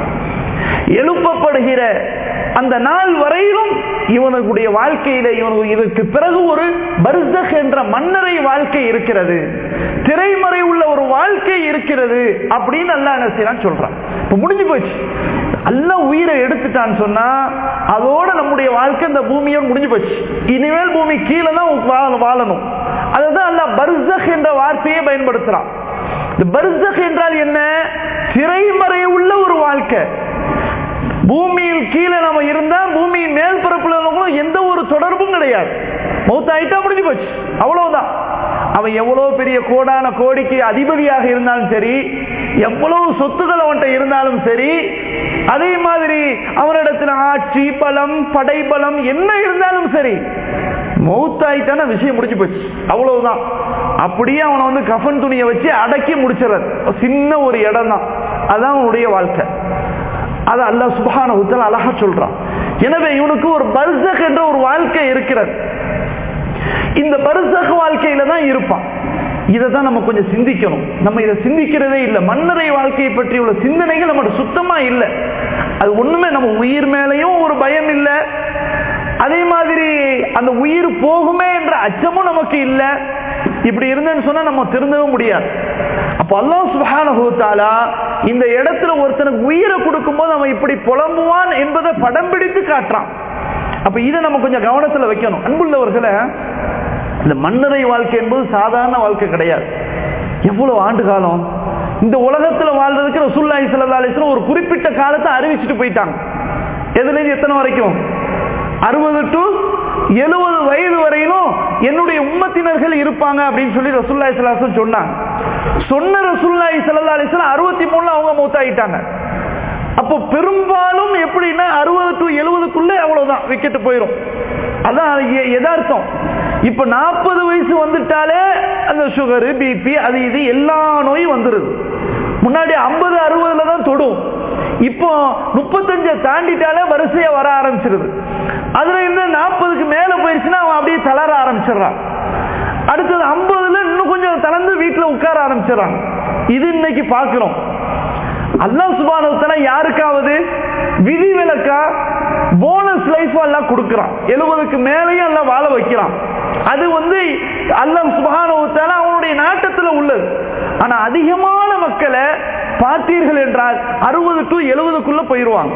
எழுப்பப்படுகிற அந்த நாள் வரையிலும் இவனுடைய வாழ்க்கையில இவனுக்கு இதற்கு பிறகு ஒரு பர்சக் என்ற மன்னரை வாழ்க்கை இருக்கிறது திரைமறை உள்ள ஒரு வாழ்க்கை இருக்கிறது அப்படின்னு அல்லா என்ன செய்யறான்னு சொல்றான் இப்ப முடிஞ்சு போச்சு அல்ல உயிரை எடுத்துட்டான்னு சொன்னா அதோட நம்முடைய வாழ்க்கை இந்த பூமியோட முடிஞ்சு போச்சு இனிமேல் பூமி கீழே தான் வாழணும் அதுதான் அல்ல பர்சக் என்ற வார்த்தையை பயன்படுத்துறான் இந்த பர்சக் என்றால் என்ன திரைமறை உள்ள ஒரு வாழ்க்கை பூமியில் கீழே நம்ம இருந்தா பூமியின் மேல் பரப்புல எந்த ஒரு தொடர்பும் கிடையாது மௌத்தாயிட்டா முடிஞ்சு போச்சு அவ்வளவுதான் அவன் எவ்வளவு பெரிய கோடான கோடிக்கு அதிபதியாக இருந்தாலும் சரி எவ்வளவு சொத்துக்கள் அவன்கிட்ட இருந்தாலும் சரி அதே மாதிரி அவனிடத்துல ஆட்சி பலம் படைபலம் என்ன இருந்தாலும் சரி மௌத்தாயிட்டான விஷயம் முடிஞ்சு போச்சு அவ்வளவுதான் அப்படியே அவனை வந்து கஃபன் துணியை வச்சு அடக்கி முடிச்சிடறது சின்ன ஒரு இடம் தான் அதான் அவனுடைய வாழ்க்கை அது அல்ல சுபான உத்தல அழகா சொல்றான் எனவே இவனுக்கு ஒரு பர்சக் என்ற ஒரு வாழ்க்கை இருக்கிறது இந்த பரிசக வாழ்க்கையில தான் இருப்பான் இதை தான் நம்ம கொஞ்சம் சிந்திக்கணும் நம்ம இதை சிந்திக்கிறதே இல்லை மன்னரை வாழ்க்கையை பற்றி உள்ள சிந்தனைகள் நம்ம சுத்தமா இல்லை அது ஒண்ணுமே நம்ம உயிர் மேலையும் ஒரு பயம் இல்லை அதே மாதிரி அந்த உயிர் போகுமே என்ற அச்சமும் நமக்கு இல்ல இப்படி இருந்தேன்னு சொன்னா நம்ம திருந்தவும் முடியாது அப்ப அல்லாஹ் சுப்ஹானஹு தஆலா இந்த இடத்துல ஒருத்தனுக்கு உயிரை கொடுக்கும்போது அவன் இப்படி புலம்புவான் என்பதை படம் பிடித்து காட்டுறான் அப்ப இதை நம்ம கொஞ்சம் கவனத்துல வைக்கணும் அன்புள்ளவர்களை இந்த மன்னரை வாழ்க்கை என்பது சாதாரண வாழ்க்கை கிடையாது எவ்வளவு ஆண்டு காலம் இந்த உலகத்துல வாழ்றதுக்கு ரசூல்லாஹி ஸல்லல்லாஹு அலைஹி வஸல்லம் ஒரு குறிப்பிட்ட காலத்தை அறிவிச்சிட்டு போயிட்டாங்க எதுல இருந்து எத்தனை வரைக்கும் அறுபது டு எழுபது வயது வரையிலும் என்னுடைய உம்மத்தினர்கள் இருப்பாங்க அப்படின்னு சொல்லி ரசூல்லாஹி ஸல்லல்லாஹு அலைஹி வஸல்லம் சொன்னாங்க சொன்ன ரசூல்லாஹி ஸல்லல்லாஹு அலைஹி வஸல்லம் அறுபத்தி மூணுல அவங்க மூத்தாயிட்டாங்க அப்போ பெரும்பாலும் எப்படின்னா அறுபது டு எழுபதுக்குள்ள அவ்வளவுதான் விக்கெட் போயிடும் அதான் எ- யதார்த்தம் இப்ப நாற்பது வயசு வந்துட்டாலே அந்த சுகர் பிபி அது இது எல்லா நோயும் வந்துருது முன்னாடி ஐம்பது அறுபதுல தான் தொடும் இப்போ முப்பத்தஞ்ச தாண்டிட்டாலே வரிசையா வர ஆரம்பிச்சிருது அதுல இருந்து நாற்பதுக்கு மேல போயிடுச்சுன்னா அவன் அப்படியே தளர ஆரம்பிச்சிடுறான் அடுத்தது ஐம்பதுல இன்னும் கொஞ்சம் தளர்ந்து வீட்டுல உட்கார ஆரம்பிச்சிடறான் இது இன்னைக்கு பாக்குறோம் அல்லாஹ் சுபானத்தன யாருக்காவது விதிவிலக்கா போனஸ் லைஃப் எல்லாம் கொடுக்கிறான் எழுபதுக்கு மேலேயும் எல்லாம் வாழ வைக்கிறான் அது வந்து அல்லாஹ் சுபானவத்தால அவனுடைய நாட்டத்துல உள்ளது ஆனா அதிகமான மக்களை பார்த்தீர்கள் என்றால் அறுபது டு எழுபதுக்குள்ள போயிருவாங்க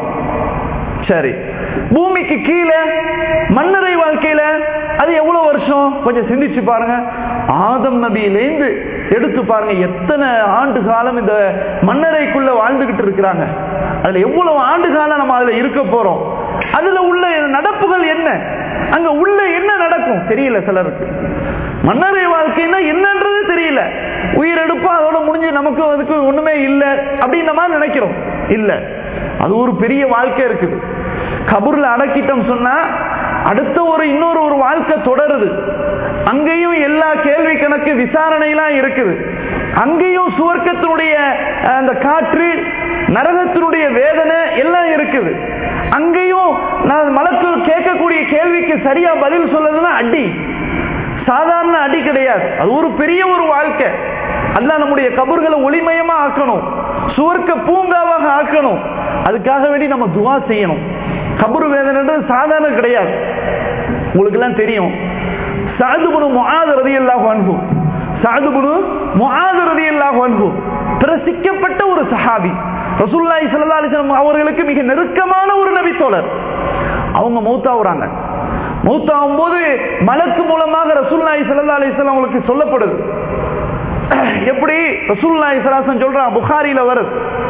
சரி பூமிக்கு கீழே மன்னரை வாழ்க்கையில அது எவ்வளவு வருஷம் கொஞ்சம் சிந்திச்சு பாருங்க ஆதம் நபியிலேந்து எடுத்து பாருங்க எத்தனை ஆண்டு காலம் இந்த மன்னரைக்குள்ள வாழ்ந்துகிட்டு இருக்கிறாங்க அதுல எவ்வளவு ஆண்டு காலம் நம்ம அதுல இருக்க போறோம் அதுல உள்ள நடப்புகள் என்ன அங்க உள்ள என்ன நடக்கும் தெரியல சிலருக்கு மன்னரை வாழ்க்கைன்னா என்னன்றது தெரியல உயிரெடுப்பா அதோட முடிஞ்சு நமக்கு அதுக்கு ஒண்ணுமே இல்லை அப்படின்னு நம்ம நினைக்கிறோம் இல்ல அது ஒரு பெரிய வாழ்க்கை இருக்குது கபூர்ல அடக்கிட்டோம் சொன்னா அடுத்த ஒரு இன்னொரு ஒரு வாழ்க்கை தொடருது அங்கேயும் எல்லா கேள்வி கணக்கு விசாரணையெல்லாம் இருக்குது அங்கேயும் சுவர்க்கத்தினுடைய அஹ், அந்த காற்று நரகத்தினுடைய வேதனை எல்லாம் இருக்குது அங்கேயும் நான் மலக்கு கேட்கக்கூடிய கேள்விக்கு சரியா பதில் சொல்லதுன்னா அடி சாதாரண அடி கிடையாது அது ஒரு பெரிய ஒரு வாழ்க்கை அல்லாஹ் நம்முடைய கபர்களை ஒளிமயமா ஆக்கணும் சுவர்க்க பூங்காவாக ஆக்கணும் அதுக்காக வேண்டி நம்ம துவா செய்யணும் கபர் வேதனைன்றது சாதாரண கிடையாது உங்களுக்கு எல்லாம் தெரியும் சாதுபுனு முஆது ரதியல்லாஹு அன்ஹு சாதுபுனு முஆது ரதியல்லாஹு அன்ஹு பிரசிக்கப்பட்ட ஒரு சஹாபி ரசூலுல்லாஹி ஸல்லல்லாஹு அலைஹி வஸல்லம் அவர்களுக்கு மிக நெருக்கமான ஒரு நபி தோழர் அவங்க மௌத்தாவுறாங்க மௌத்தாகும் போது மலக்கு மூலமாக ரசூலுல்லாஹி ஸல்லல்லாஹு அலைஹி வஸல்லம் அவங்களுக்கு சொல்லப்படுது எப்படி ரசூலுல்லாஹி ஸல்லல்லாஹு அலைஹி வஸல்லம் சொல்றான் புகாரில வருது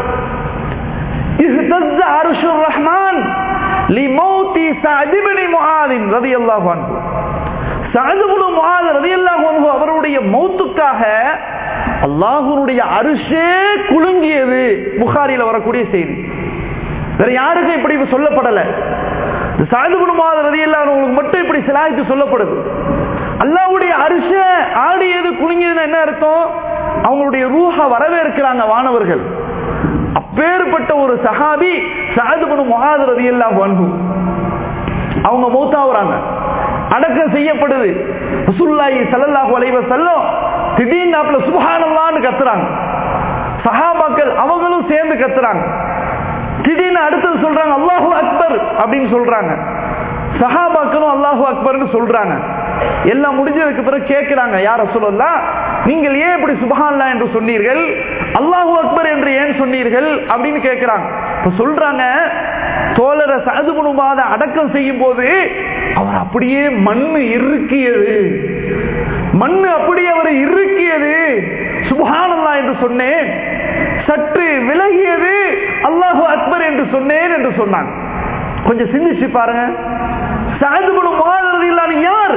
اهتز عرش الرحمن لموت سعد بن معاذ رضي الله عنه சஅத் இப்னு முஆத் ரலியல்லாஹு அன்ஹு அவருடைய மௌத்துக்காக அல்லாஹ்வுடைய அரிசே குலுங்கியது புகாரில வரக்கூடிய செய்தி வேற யாருக்கும் இப்படி சொல்லப்படல இந்த சஅத் இப்னு முஆத் ரலியல்லாஹு அன்ஹுவுக்கு மட்டும் இப்படி சிலாய்த்து சொல்லப்படுது அல்லாஹ்வுடைய அரிச ஆடியது குலுங்கியதுன்னு என்ன அர்த்தம் அவங்களுடைய ரூஹ வரவேற்கிறாங்க வானவர்கள் அப்பேற்பட்ட ஒரு சஹாபி சாதுபனு முகாது ரதியல்லாஹு அன்ஹு அவங்க மௌத்தாவுறாங்க அடக்கம் செய்யப்படுது ரசூலுல்லாஹி ஸல்லல்லாஹு அலைஹி வஸல்லம் திடீர்னு அப்பல சுப்ஹானல்லாஹ்னு கத்துறாங்க சஹாபாக்கள் அவங்களும் சேர்ந்து கத்துறாங்க திடீர்னு அடுத்தது சொல்றாங்க அல்லாஹு அக்பர் அப்படின்னு சொல்றாங்க சஹாபாக்களும் அல்லாஹு அக்பர்னு சொல்றாங்க எல்லாம் முடிஞ்சதுக்கு பிறகு கேட்கிறாங்க யார சொல்லலாம் நீங்கள் ஏன் இப்படி சுபஹான்லா என்று சொன்னீர்கள் அல்லாஹு அக்பர் என்று ஏன் சொன்னீர்கள் அப்படின்னு கேட்கிறாங்க இப்ப சொல்றாங்க தோழரை சதுபுணுமாத அடக்கம் செய்யும் போது அவர் அப்படியே மண்ணு இறுக்கியது மண்ணு அப்படியே அவர் இறுக்கியது சுபஹானல்லா என்று சொன்னேன் சற்று விலகியது அல்லாஹு அக்பர் என்று சொன்னேன் என்று சொன்னாங்க கொஞ்சம் சிந்திச்சு பாருங்க சாதுபுணு மாதிரி யார்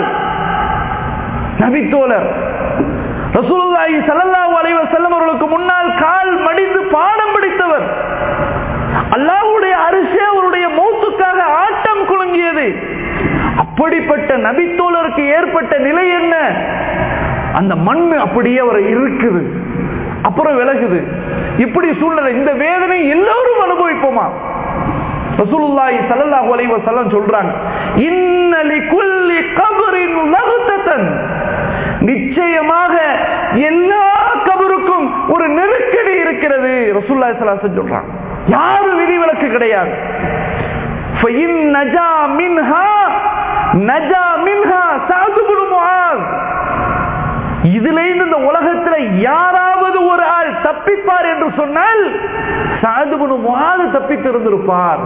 நபி தோழர் ரசூலுல்லாஹி ஸல்லல்லாஹு அலைஹி வஸல்லம் அவர்களுக்கு முன்னால் கால் மடிந்து பாடம் படித்தவர் அல்லாஹ்வுடைய அரிசி அவருடைய மௌத்துக்காக ஆட்டம் குலுங்கியது அப்படிப்பட்ட நபித்தோழருக்கு ஏற்பட்ட நிலை என்ன அந்த மண் அப்படியே அவரை இருக்குது அப்புறம் விலகுது இப்படி சூழ்நிலை இந்த வேதனை எல்லோரும் அனுபவிப்போமா ரசூலுல்லாஹி ஸல்லல்லாஹு அலைஹி வஸல்லம் சொல்றாங்க இன்ன லிகுல்லி கபரின் லகுதத்தன் நிச்சயமாக எல்லா கபருக்கும் ஒரு நெருக்கடி இருக்கிறது ரசூலுல்லாஹி ஸல்லல்லாஹு அலைஹி சொல்றாங்க யாரும் விதிவிலக்கு கிடையாது فإن نجا منها நஜா மின்ஹா சஅத் இப்னு முஆஸ் இதுல இருந்து இந்த உலகத்துல யாராவது ஒரு ஆள் தப்பிப்பார் என்று சொன்னால் சஅத் இப்னு முஆஸ் தப்பித்து இருந்திருப்பார்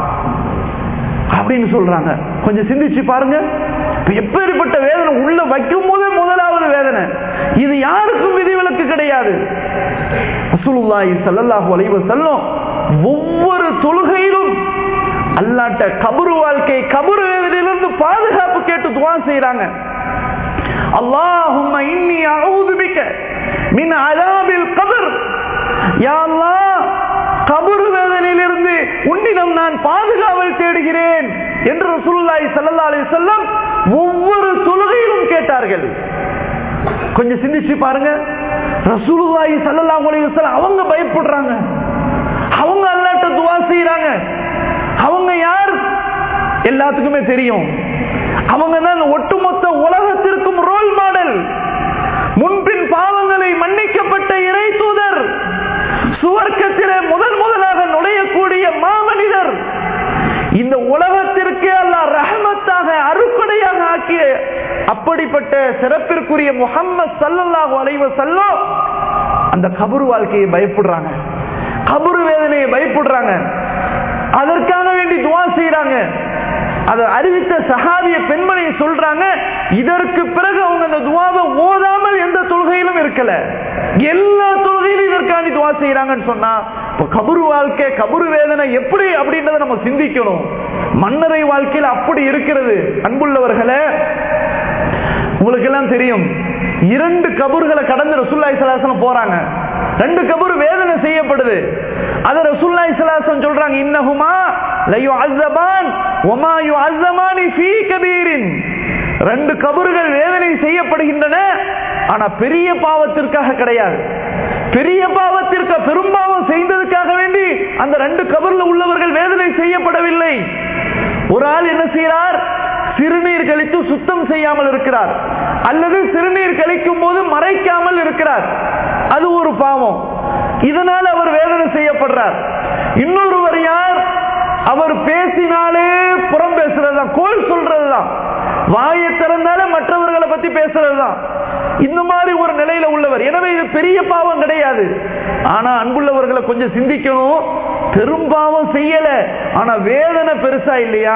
அப்படின்னு சொல்றாங்க கொஞ்சம் சிந்திச்சு பாருங்க இப்ப எப்பேற்பட்ட வேதனை உள்ள வைக்கும் போதே முதலாவது வேதனை இது யாருக்கும் விதிவிலக்கு கிடையாது ரசூலுல்லாஹி ஸல்லல்லாஹு அலைஹி வஸல்லம் ஒவ்வொரு தொழுகையிலும் அல்லாட்ட கபரு வாழ்க்கை கபரு வேதனையிலிருந்து பாதுகாப்பு கேட்டு துவா செய்றாங்க அல்லாஹும்ம இன்னி அஊது பிக்க மின் அதாபில் கபர் யா அல்லாஹ் கபரு வேதனையிலிருந்து உன்னிடம் நான் பாதுகாவல் தேடுகிறேன் என்று ரசூலுல்லாஹி ஸல்லல்லாஹு அலைஹி வஸல்லம் ஒவ்வொரு தொழுகையிலும் கேட்டார்கள் கொஞ்சம் சிந்திச்சு பாருங்க ரசூலுல்லாஹி ஸல்லல்லாஹு அலைஹி வஸல்லம் அவங்க பயப்படுறாங்க அவங்க அல்லாஹ்ட்ட துஆ செய்றாங்க அவங்க யார் எல்லாத்துக்குமே தெரியும் அவங்க தான் ஒட்டுமொத்த உலகத்திற்கும் ரோல் மாடல் முன்பின் பாவங்களை மன்னிக்கப்பட்ட இறை தூதர் சுவர்க்கத்திலே முதல் முதலாக நுழையக்கூடிய மாமனிதர் இந்த உலகத்திற்கு அல்லாஹ் ரஹமத்தாக அருக்கொடையாக ஆக்கிய அப்படிப்பட்ட சிறப்பிற்குரிய முகம்மது சல்லல்லாஹு அலைஹி வஸல்லம் அந்த கபரு வாழ்க்கையை பயப்படுறாங்க கபரு வேதனையை பயப்படுறாங்க அதற்காக வேண்டி துவா செய்யறாங்க அதை அறிவித்த சஹாபிய பெண்மணி சொல்றாங்க இதற்கு பிறகு அவங்க அந்த துவாவை ஓதாமல் எந்த தொழுகையிலும் இருக்கல எல்லா தொழுகையிலும் இதற்காண்டி துவா செய்யறாங்கன்னு சொன்னா இப்ப கபரு வாழ்க்கை கபரு வேதனை எப்படி அப்படின்றத நம்ம சிந்திக்கணும் மன்னரை வாழ்க்கையில் அப்படி இருக்கிறது அன்புள்ளவர்களே உங்களுக்கு எல்லாம் தெரியும் இரண்டு கபூர்களை கடந்து ரசூல்லாய் சலாசனம் போறாங்க ரெண்டு கபூர் வேதனை செய்யப்படுது அத ரசூல்லாய் சலாசம் சொல்றாங்க இன்னஹுமா லயு அஸ்ஸபான் ஒமா யு அஸ்ஸமானி ஃபீ கபீரின் ரெண்டு கபறுகள் வேதனை செய்யப்படுகின்றன ஆனா பெரிய பாவத்திற்காக கிடையாது பெரிய பாவத்திற்கு பெரும்பாவம் செய்ததுக்காக வேண்டி அந்த ரெண்டு கபர்ல உள்ளவர்கள் வேதனை செய்யப்படவில்லை ஒரு ஆள் என்ன செய்கிறார் சிறுநீர் கழித்து சுத்தம் செய்யாமல் இருக்கிறார் அல்லது சிறுநீர் கழிக்கும் போது மறைக்காமல் இருக்கிறார் அது ஒரு பாவம் இதனால் அவர் வேதனை செய்யப்படுறார் இன்னொருவர் யார் அவர் பேசினாலே புறம் பேசுறதுதான் கோல் சொல்றதுதான் வாயை திறந்தாலே மற்றவர்களை பத்தி பேசுறதுதான் இந்த மாதிரி ஒரு நிலையில உள்ளவர் எனவே இது பெரிய பாவம் கிடையாது ஆனா அன்புள்ளவர்களை கொஞ்சம் சிந்திக்கணும் பெரும்பாவம் செய்யல ஆனா வேதனை பெருசா இல்லையா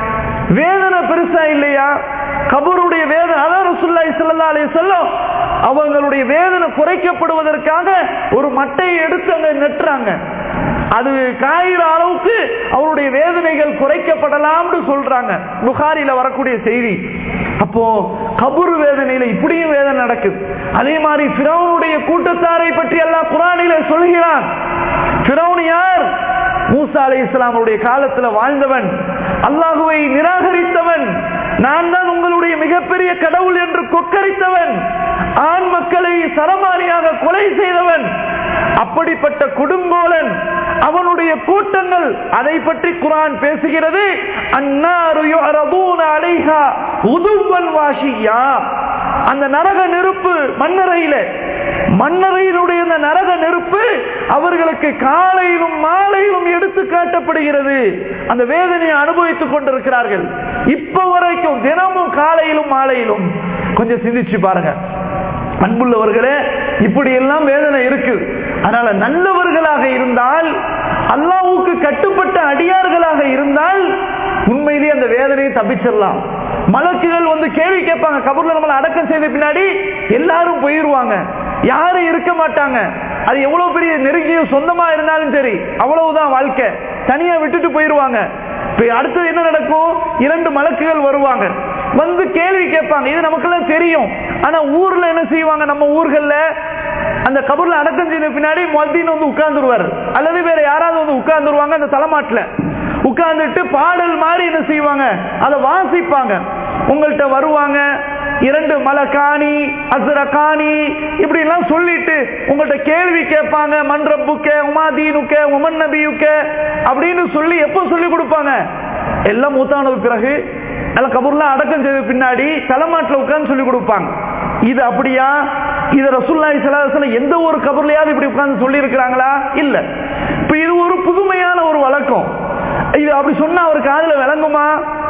வேதனை பெருசா இல்லையா கபருடைய வேதனை அதான் ரசூலுல்லாஹி ஸல்லல்லாஹு அலைஹி வஸல்லம் அவங்களுடைய வேதனை குறைக்கப்படுவதற்காக ஒரு மட்டையை எடுத்து அங்க நெட்டுறாங்க அது காயிற அளவுக்கு அவருடைய வேதனைகள் குறைக்கப்படலாம்னு சொல்றாங்க புகாரில வரக்கூடிய செய்தி அப்போ கபுரு வேதனையில இப்படியும் வேதனை நடக்குது அதே மாதிரி பிரவுனுடைய கூட்டத்தாரை பற்றி எல்லாம் குரானில சொல்கிறான் பிரவுன் யார் மூசா அலை இஸ்லாமுடைய காலத்துல வாழ்ந்தவன் அல்லாஹுவை நிராகரித்தவன் நான் தான் உங்களுடைய மிகப்பெரிய கடவுள் என்று கொக்கரித்தவன் ஆண் மக்களை சரமாரியாக கொலை செய்தவன் அப்படிப்பட்ட கொடுங்கோலன் அவனுடைய கூட்டங்கள் அதை பற்றி குரான் பேசுகிறது அன்னாரு யுஅரதூன அலைஹா உதுவன் வாஷியா அந்த நரக நெருப்பு மண்ணறையில மண்ணறையினுடைய அந்த நரக நெருப்பு அவர்களுக்கு காலையிலும் மாலையிலும் எடுத்து காட்டப்படுகிறது அந்த வேதனையை அனுபவித்துக் கொண்டிருக்கிறார்கள் இப்ப வரைக்கும் தினமும் காலையிலும் மாலையிலும் கொஞ்சம் சிந்திச்சு பாருங்க அன்புள்ளவர்களே இப்படி எல்லாம் வேதனை இருக்கு அதனால நல்லவர்களாக இருந்தால் அல்லாவுக்கு கட்டுப்பட்ட அடியார்களாக இருந்தால் உண்மையிலேயே அந்த வேதனையை தப்பிச்சிடலாம் மலக்குகள் வந்து கேள்வி கேட்பாங்க கபூர்ல நம்மளை அடக்கம் செய்த பின்னாடி எல்லாரும் போயிருவாங்க யாரும் இருக்க மாட்டாங்க அது எவ்வளவு பெரிய நெருங்கிய சொந்தமா இருந்தாலும் சரி அவ்வளவுதான் வாழ்க்கை தனியா விட்டுட்டு போயிருவாங்க இப்ப அடுத்தது என்ன நடக்கும் இரண்டு மலக்குகள் வருவாங்க வந்து கேள்வி கேட்பாங்க இது நமக்கெல்லாம் தெரியும் ஆனா ஊர்ல என்ன செய்வாங்க நம்ம ஊர்கள்ல அந்த கபூர்ல அடக்கம் செய்த பின்னாடி மொத்தின்னு வந்து உட்கார்ந்துருவார் அல்லது வேற யாராவது வந்து உட்கார்ந்துருவாங்க அந்த தலைமாட்டுல உட்கார்ந்துட்டு பாடல் மாதிரி என்ன செய்வாங்க அதை வாசிப்பாங்க உங்கள்கிட்ட வருவாங்க இரண்டு மலக்காணி அசுரகாணி இப்படி எல்லாம் சொல்லிட்டு உங்கள்கிட்ட கேள்வி கேட்பாங்க மன்றப்புக்க உமாதீனுக்க உமன் நபியுக்க அப்படின்னு சொல்லி எப்போ சொல்லி கொடுப்பாங்க எல்லாம் மூத்தானது பிறகு நல்ல கபூர்லாம் அடக்கம் செய்த பின்னாடி தலைமாட்டில் உட்கார்ந்து சொல்லி கொடுப்பாங்க இது அப்படியா இது ரசூல்லாய் சலாஹலம் எந்த ஒரு கபர்லையாவது இப்படி உட்கார்ந்து சொல்லி இருக்கிறாங்களா இல்ல இப்ப இது ஒரு புதுமையான ஒரு வழக்கம் இது அப்படி சொன்னா அவர் காதுல விளங்குமா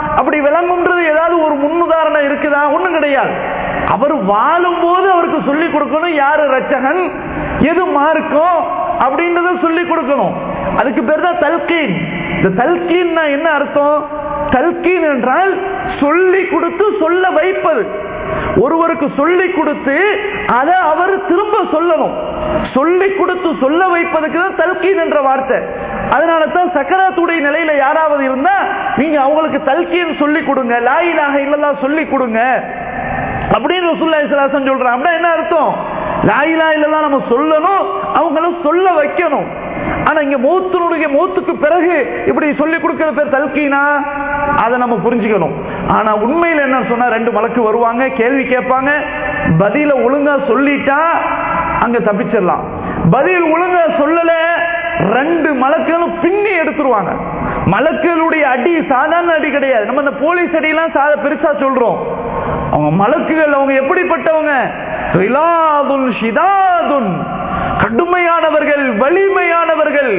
அப்படி விளங்குன்றது ஏதாவது ஒரு முன்னுதாரணம் இருக்குதா ஒண்ணும் கிடையாது அவர் வாழும் போது அவருக்கு சொல்லி கொடுக்கணும் யாரு ரச்சகன் எது மார்க்கம் அப்படின்றத சொல்லி கொடுக்கணும் அதுக்கு பேர் தான் தல்கீன் இந்த தல்கீன் என்ன அர்த்தம் தல்கீன் என்றால் சொல்லி கொடுத்து சொல்ல வைப்பது ஒருவருக்கு சொல்லி கொடுத்து அதை அவர் திரும்ப சொல்லணும் சொல்லி கொடுத்து சொல்ல வைப்பதுக்கு தான் தல்கீன் என்ற வார்த்தை அதனால தான் சக்கராத்துடைய நிலையில யாராவது இருந்தா நீங்க அவங்களுக்கு தல்கீன் சொல்லி கொடுங்க லாயிலாக இல்லல்லா சொல்லி கொடுங்க அப்படின்னு ரசூல்லா இஸ்லாசன் சொல்றான் அப்படின்னா என்ன அர்த்தம் லாயிலா இல்லல்லா நம்ம சொல்லணும் அவங்களும் சொல்ல வைக்கணும் ஆனா இங்க மூத்தினுடைய மூத்துக்கு பிறகு இப்படி சொல்லி கொடுக்கிற பேர் தல்கீனா அதை நம்ம புரிஞ்சுக்கணும் ஆனா உண்மையில் என்ன சொன்னா ரெண்டு மலக்கு வருவாங்க கேள்வி கேட்பாங்க பதில ஒழுங்கா சொல்லிட்டா அங்க தப்பிச்சிடலாம் பதில் ஒழுங்கா சொல்லல ரெண்டு மலக்களும் பின்னி எடுத்துருவாங்க மலக்களுடைய அடி சாதாரண அடி கிடையாது நம்ம இந்த போலீஸ் அடியெல்லாம் சாத பெருசா சொல்றோம் அவங்க மலக்குகள் அவங்க எப்படிப்பட்டவங்க ரிலாதுன் ஷிதாதுன் கடுமையானவர்கள் வலிமையானவர்கள்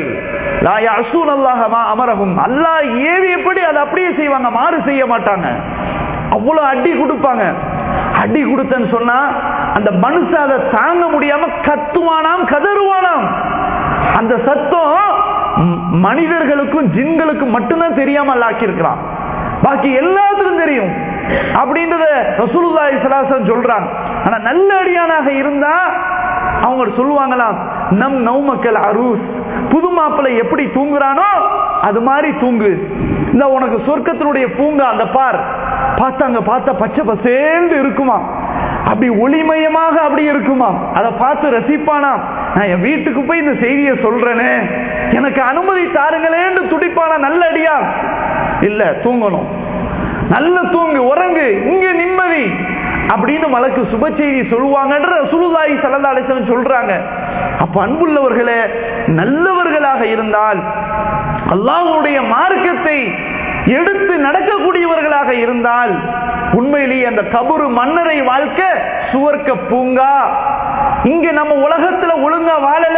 அமரகும் அல்லாஹ் ஏவி எப்படி அதை அப்படியே செய்வாங்க மாறு செய்ய மாட்டாங்க அவ்வளவு அடி கொடுப்பாங்க அடி கொடுத்தன்னு சொன்னா அந்த மனுஷன் அதை தாங்க முடியாம கத்துவானாம் கதறுவானாம் அந்த சத்தம் மனிதர்களுக்கும் ஜின்களுக்கும் மட்டும்தான் தெரியாம ஆக்கி இருக்கிறான் பாக்கி எல்லாத்துக்கும் தெரியும் அப்படின்றத ரசூலுல்லாஹி ஸல்லல்லாஹு சொல்றாங்க ஆனா நல்ல அடியானாக இருந்தா அவங்க சொல்லுவாங்களாம் நம் நௌமக்கல் அரூஸ் புது மாப்பிள்ளை எப்படி தூங்குறானோ அது மாதிரி தூங்கு இந்த உனக்கு சொர்க்கத்தினுடைய பூங்கா அந்த பார் பார்த்தாங்க பார்த்தா பச்சை பசேந்து இருக்குமா அப்படி ஒளிமயமாக அப்படி இருக்குமா அதை பார்த்து ரசிப்பானா நான் என் வீட்டுக்கு போய் இந்த செய்தியை சொல்றேனே எனக்கு அனுமதி தாருங்களேன்னு துடிப்பானா நல்ல அடியா இல்ல தூங்கணும் நல்ல தூங்கு உறங்கு இங்க நிம்மதி அப்படின்னு மலக்கு சுப செய்தி சொல்லுவாங்கன்ற சுருதாயி சலந்தாலேசன் சொல்றாங்க அப்ப அன்புள்ளவர்களே நல்லவர்களாக இருந்தால் அல்லாஹுடைய மார்க்கத்தை எடுத்து நடக்கக்கூடியவர்களாக இருந்தால் உண்மையிலேயே அந்த கபுரு மன்னரை வாழ்க்கை சுவர்க்க பூங்கா இங்க நம்ம உலகத்துல ஒழுங்கா வாழல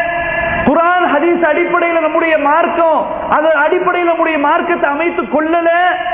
குரான் ஹதீஸ் அடிப்படையில் நம்முடைய மார்க்கம் அதன் அடிப்படையில் நம்முடைய மார்க்கத்தை அமைத்து கொள்ளல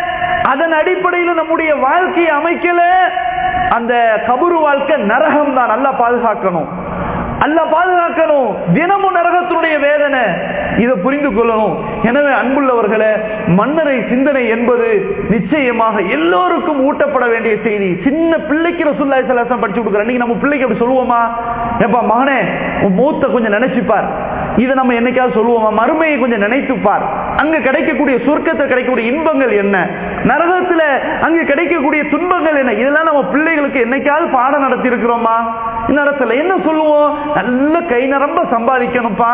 அதன் அடிப்படையில் நம்முடைய வாழ்க்கையை அமைக்கல அந்த கபுரு வாழ்க்கை நரகம் தான் நல்லா பாதுகாக்கணும் அல்ல பாதுகாக்கணும் தினமும் நரகத்தினுடைய வேதனை இதை புரிந்து கொள்ளணும் எனவே அன்புள்ளவர்களே மன்னரை சிந்தனை என்பது நிச்சயமாக எல்லோருக்கும் ஊட்டப்பட வேண்டிய செய்தி சின்ன பிள்ளைக்கு ரசுல்லாய் சலாசம் படிச்சு கொடுக்குற அன்னைக்கு நம்ம பிள்ளைக்கு அப்படி சொல்லுவோமா ஏப்பா மகனே உன் மூத்த கொஞ்சம் நினைச்சுப்பார் இதை நம்ம என்னைக்காவது சொல்லுவோமா மறுமையை கொஞ்சம் நினைத்துப்பார் அங்க கிடைக்கக்கூடிய சொர்க்கத்தை கிடைக்கக்கூடிய இன்பங்கள் என்ன நரகத்துல அங்க கிடைக்கக்கூடிய துன்பங்கள் என்ன இதெல்லாம் நம்ம பிள்ளைகளுக்கு என்னைக்காவது பாடம் நடத்தி இருக்கிறோமா நடத்தல என்ன சொல்லுவோம் நல்ல கை நிரம்ப சம்பாதிக்கணும்ப்பா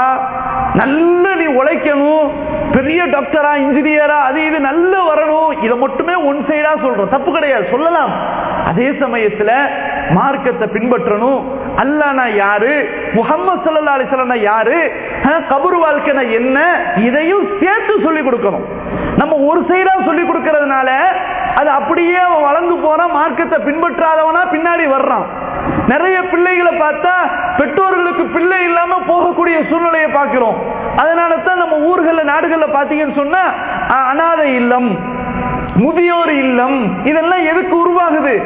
நல்ல நீ உழைக்கணும் பெரிய டாக்டரா இன்ஜினியரா அது இது நல்ல வரணும் இதை மட்டுமே ஒன் சைடா சொல்றோம் தப்பு கிடையாது சொல்லலாம் அதே சமயத்துல மார்க்கத்தை பின்பற்றணும் அல்லானா யாரு முகமது சல்லா அலிசல்லா யாரு கபூர் வாழ்க்கைனா என்ன இதையும் சேர்த்து சொல்லி கொடுக்கணும் நம்ம ஒரு சைடா சொல்லி கொடுக்கறதுனால அது அப்படியே அவன் வளர்ந்து போறான் மார்க்கத்தை பின்பற்றாதவனா பின்னாடி வர்றான் நிறைய பிள்ளைகளை பார்த்தா பெற்றோர்களுக்கு பிள்ளை இல்லாம போகக்கூடிய சூழ்நிலையை பார்க்கிறோம் அதனால தான் நம்ம ஊர்கள்ல நாடுகள்ல பாத்தீங்கன்னு சொன்னா அனாதை இல்லம் முதியோர் இல்லம் இதெல்லாம் எதுக்கு உருவாகுது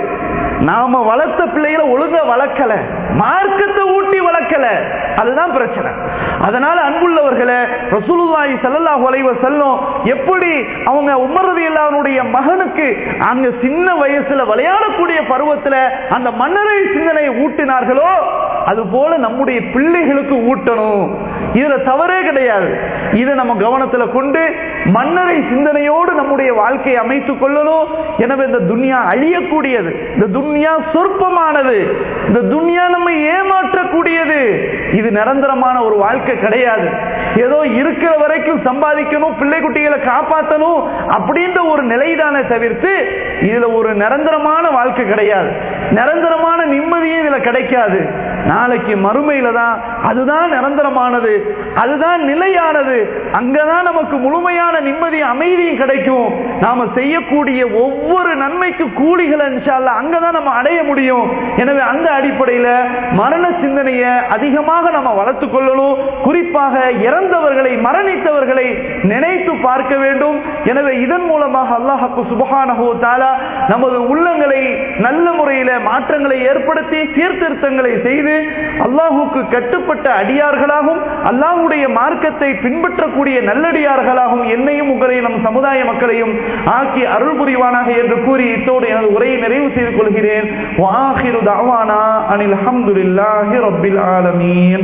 நாம வளர்த்த பிள்ளைகளை ஒழுங்கா வளர்க்கல மார்க்கத்தை ஊட்டி வளர்க்கல அதுதான் பிரச்சனை அதனால அன்புள்ளவர்களே ரசூலுல்லாஹி ஸல்லல்லாஹு அலைஹி வஸல்லம் எப்படி அவங்க உமர் ரலியல்லாஹுடைய மகனுக்கு அங்க சின்ன வயசுல விளையாடக்கூடிய பருவத்துல அந்த மன்னரை சிந்தனையை ஊட்டினார்களோ அது போல நம்முடைய பிள்ளைகளுக்கு ஊட்டணும் இதுல தவறே கிடையாது இதை நம்ம கவனத்துல கொண்டு மன்னரை சிந்தனையோடு நம்முடைய வாழ்க்கையை அமைத்துக் கொள்ளணும் எனவே இந்த துன்யா அழியக்கூடியது இந்த துன்யா சொற்பமானது இந்த துன்யா நம்மை ஏமாற்றக்கூடியது இது நிரந்தரமான ஒரு வாழ்க்கை கிடையாது ஏதோ இருக்கிற வரைக்கும் சம்பாதிக்கணும் பிள்ளை குட்டிகளை காப்பாற்றணும் அப்படின்ற ஒரு நிலைதானே தவிர்த்து இதுல ஒரு நிரந்தரமான வாழ்க்கை கிடையாது நிரந்தரமான நிம்மதியும் இதுல கிடைக்காது நாளைக்கு மறுமையில தான் அதுதான் நிரந்தரமானது அதுதான் நிலையானது அங்கதான் நமக்கு முழுமையான நிம்மதி அமைதியும் கிடைக்கும் நாம செய்யக்கூடிய ஒவ்வொரு நன்மைக்கு கூலிகளை இன்ஷால்லா அங்கதான் நம்ம அடைய முடியும் எனவே அந்த அடிப்படையில மரண சிந்தனையை அதிகமாக நம்ம வளர்த்துக் கொள்ளணும் குறிப்பாக இறந்தவர்களை மரணித்தவர்களை நினைத்து பார்க்க வேண்டும் எனவே இதன் மூலமாக அல்லாஹு சுபஹானஹு தாலா நமது உள்ளங்களை நல்ல முறையில மாற்றங்களை ஏற்படுத்தி சீர்திருத்தங்களை செய்து அல்லாஹுக்கு கட்டுப்பட்ட அடியார்களாகவும் அல்லாஹுடைய மார்க்கத்தை பின்பற்றக்கூடிய நல்லடியார்களாகவும் என்னையும் உங்களையும் நம் சமுதாய மக்களையும் ஆக்கி அருள் புரிவானாக என்று கூறி இத்தோடு எனது உரையை நிறைவு செய்து கொள்கிறேன் வாஹிரு தாவானா அனில் அஹமதுல்லாஹி ரப்பில் ஆலமீன்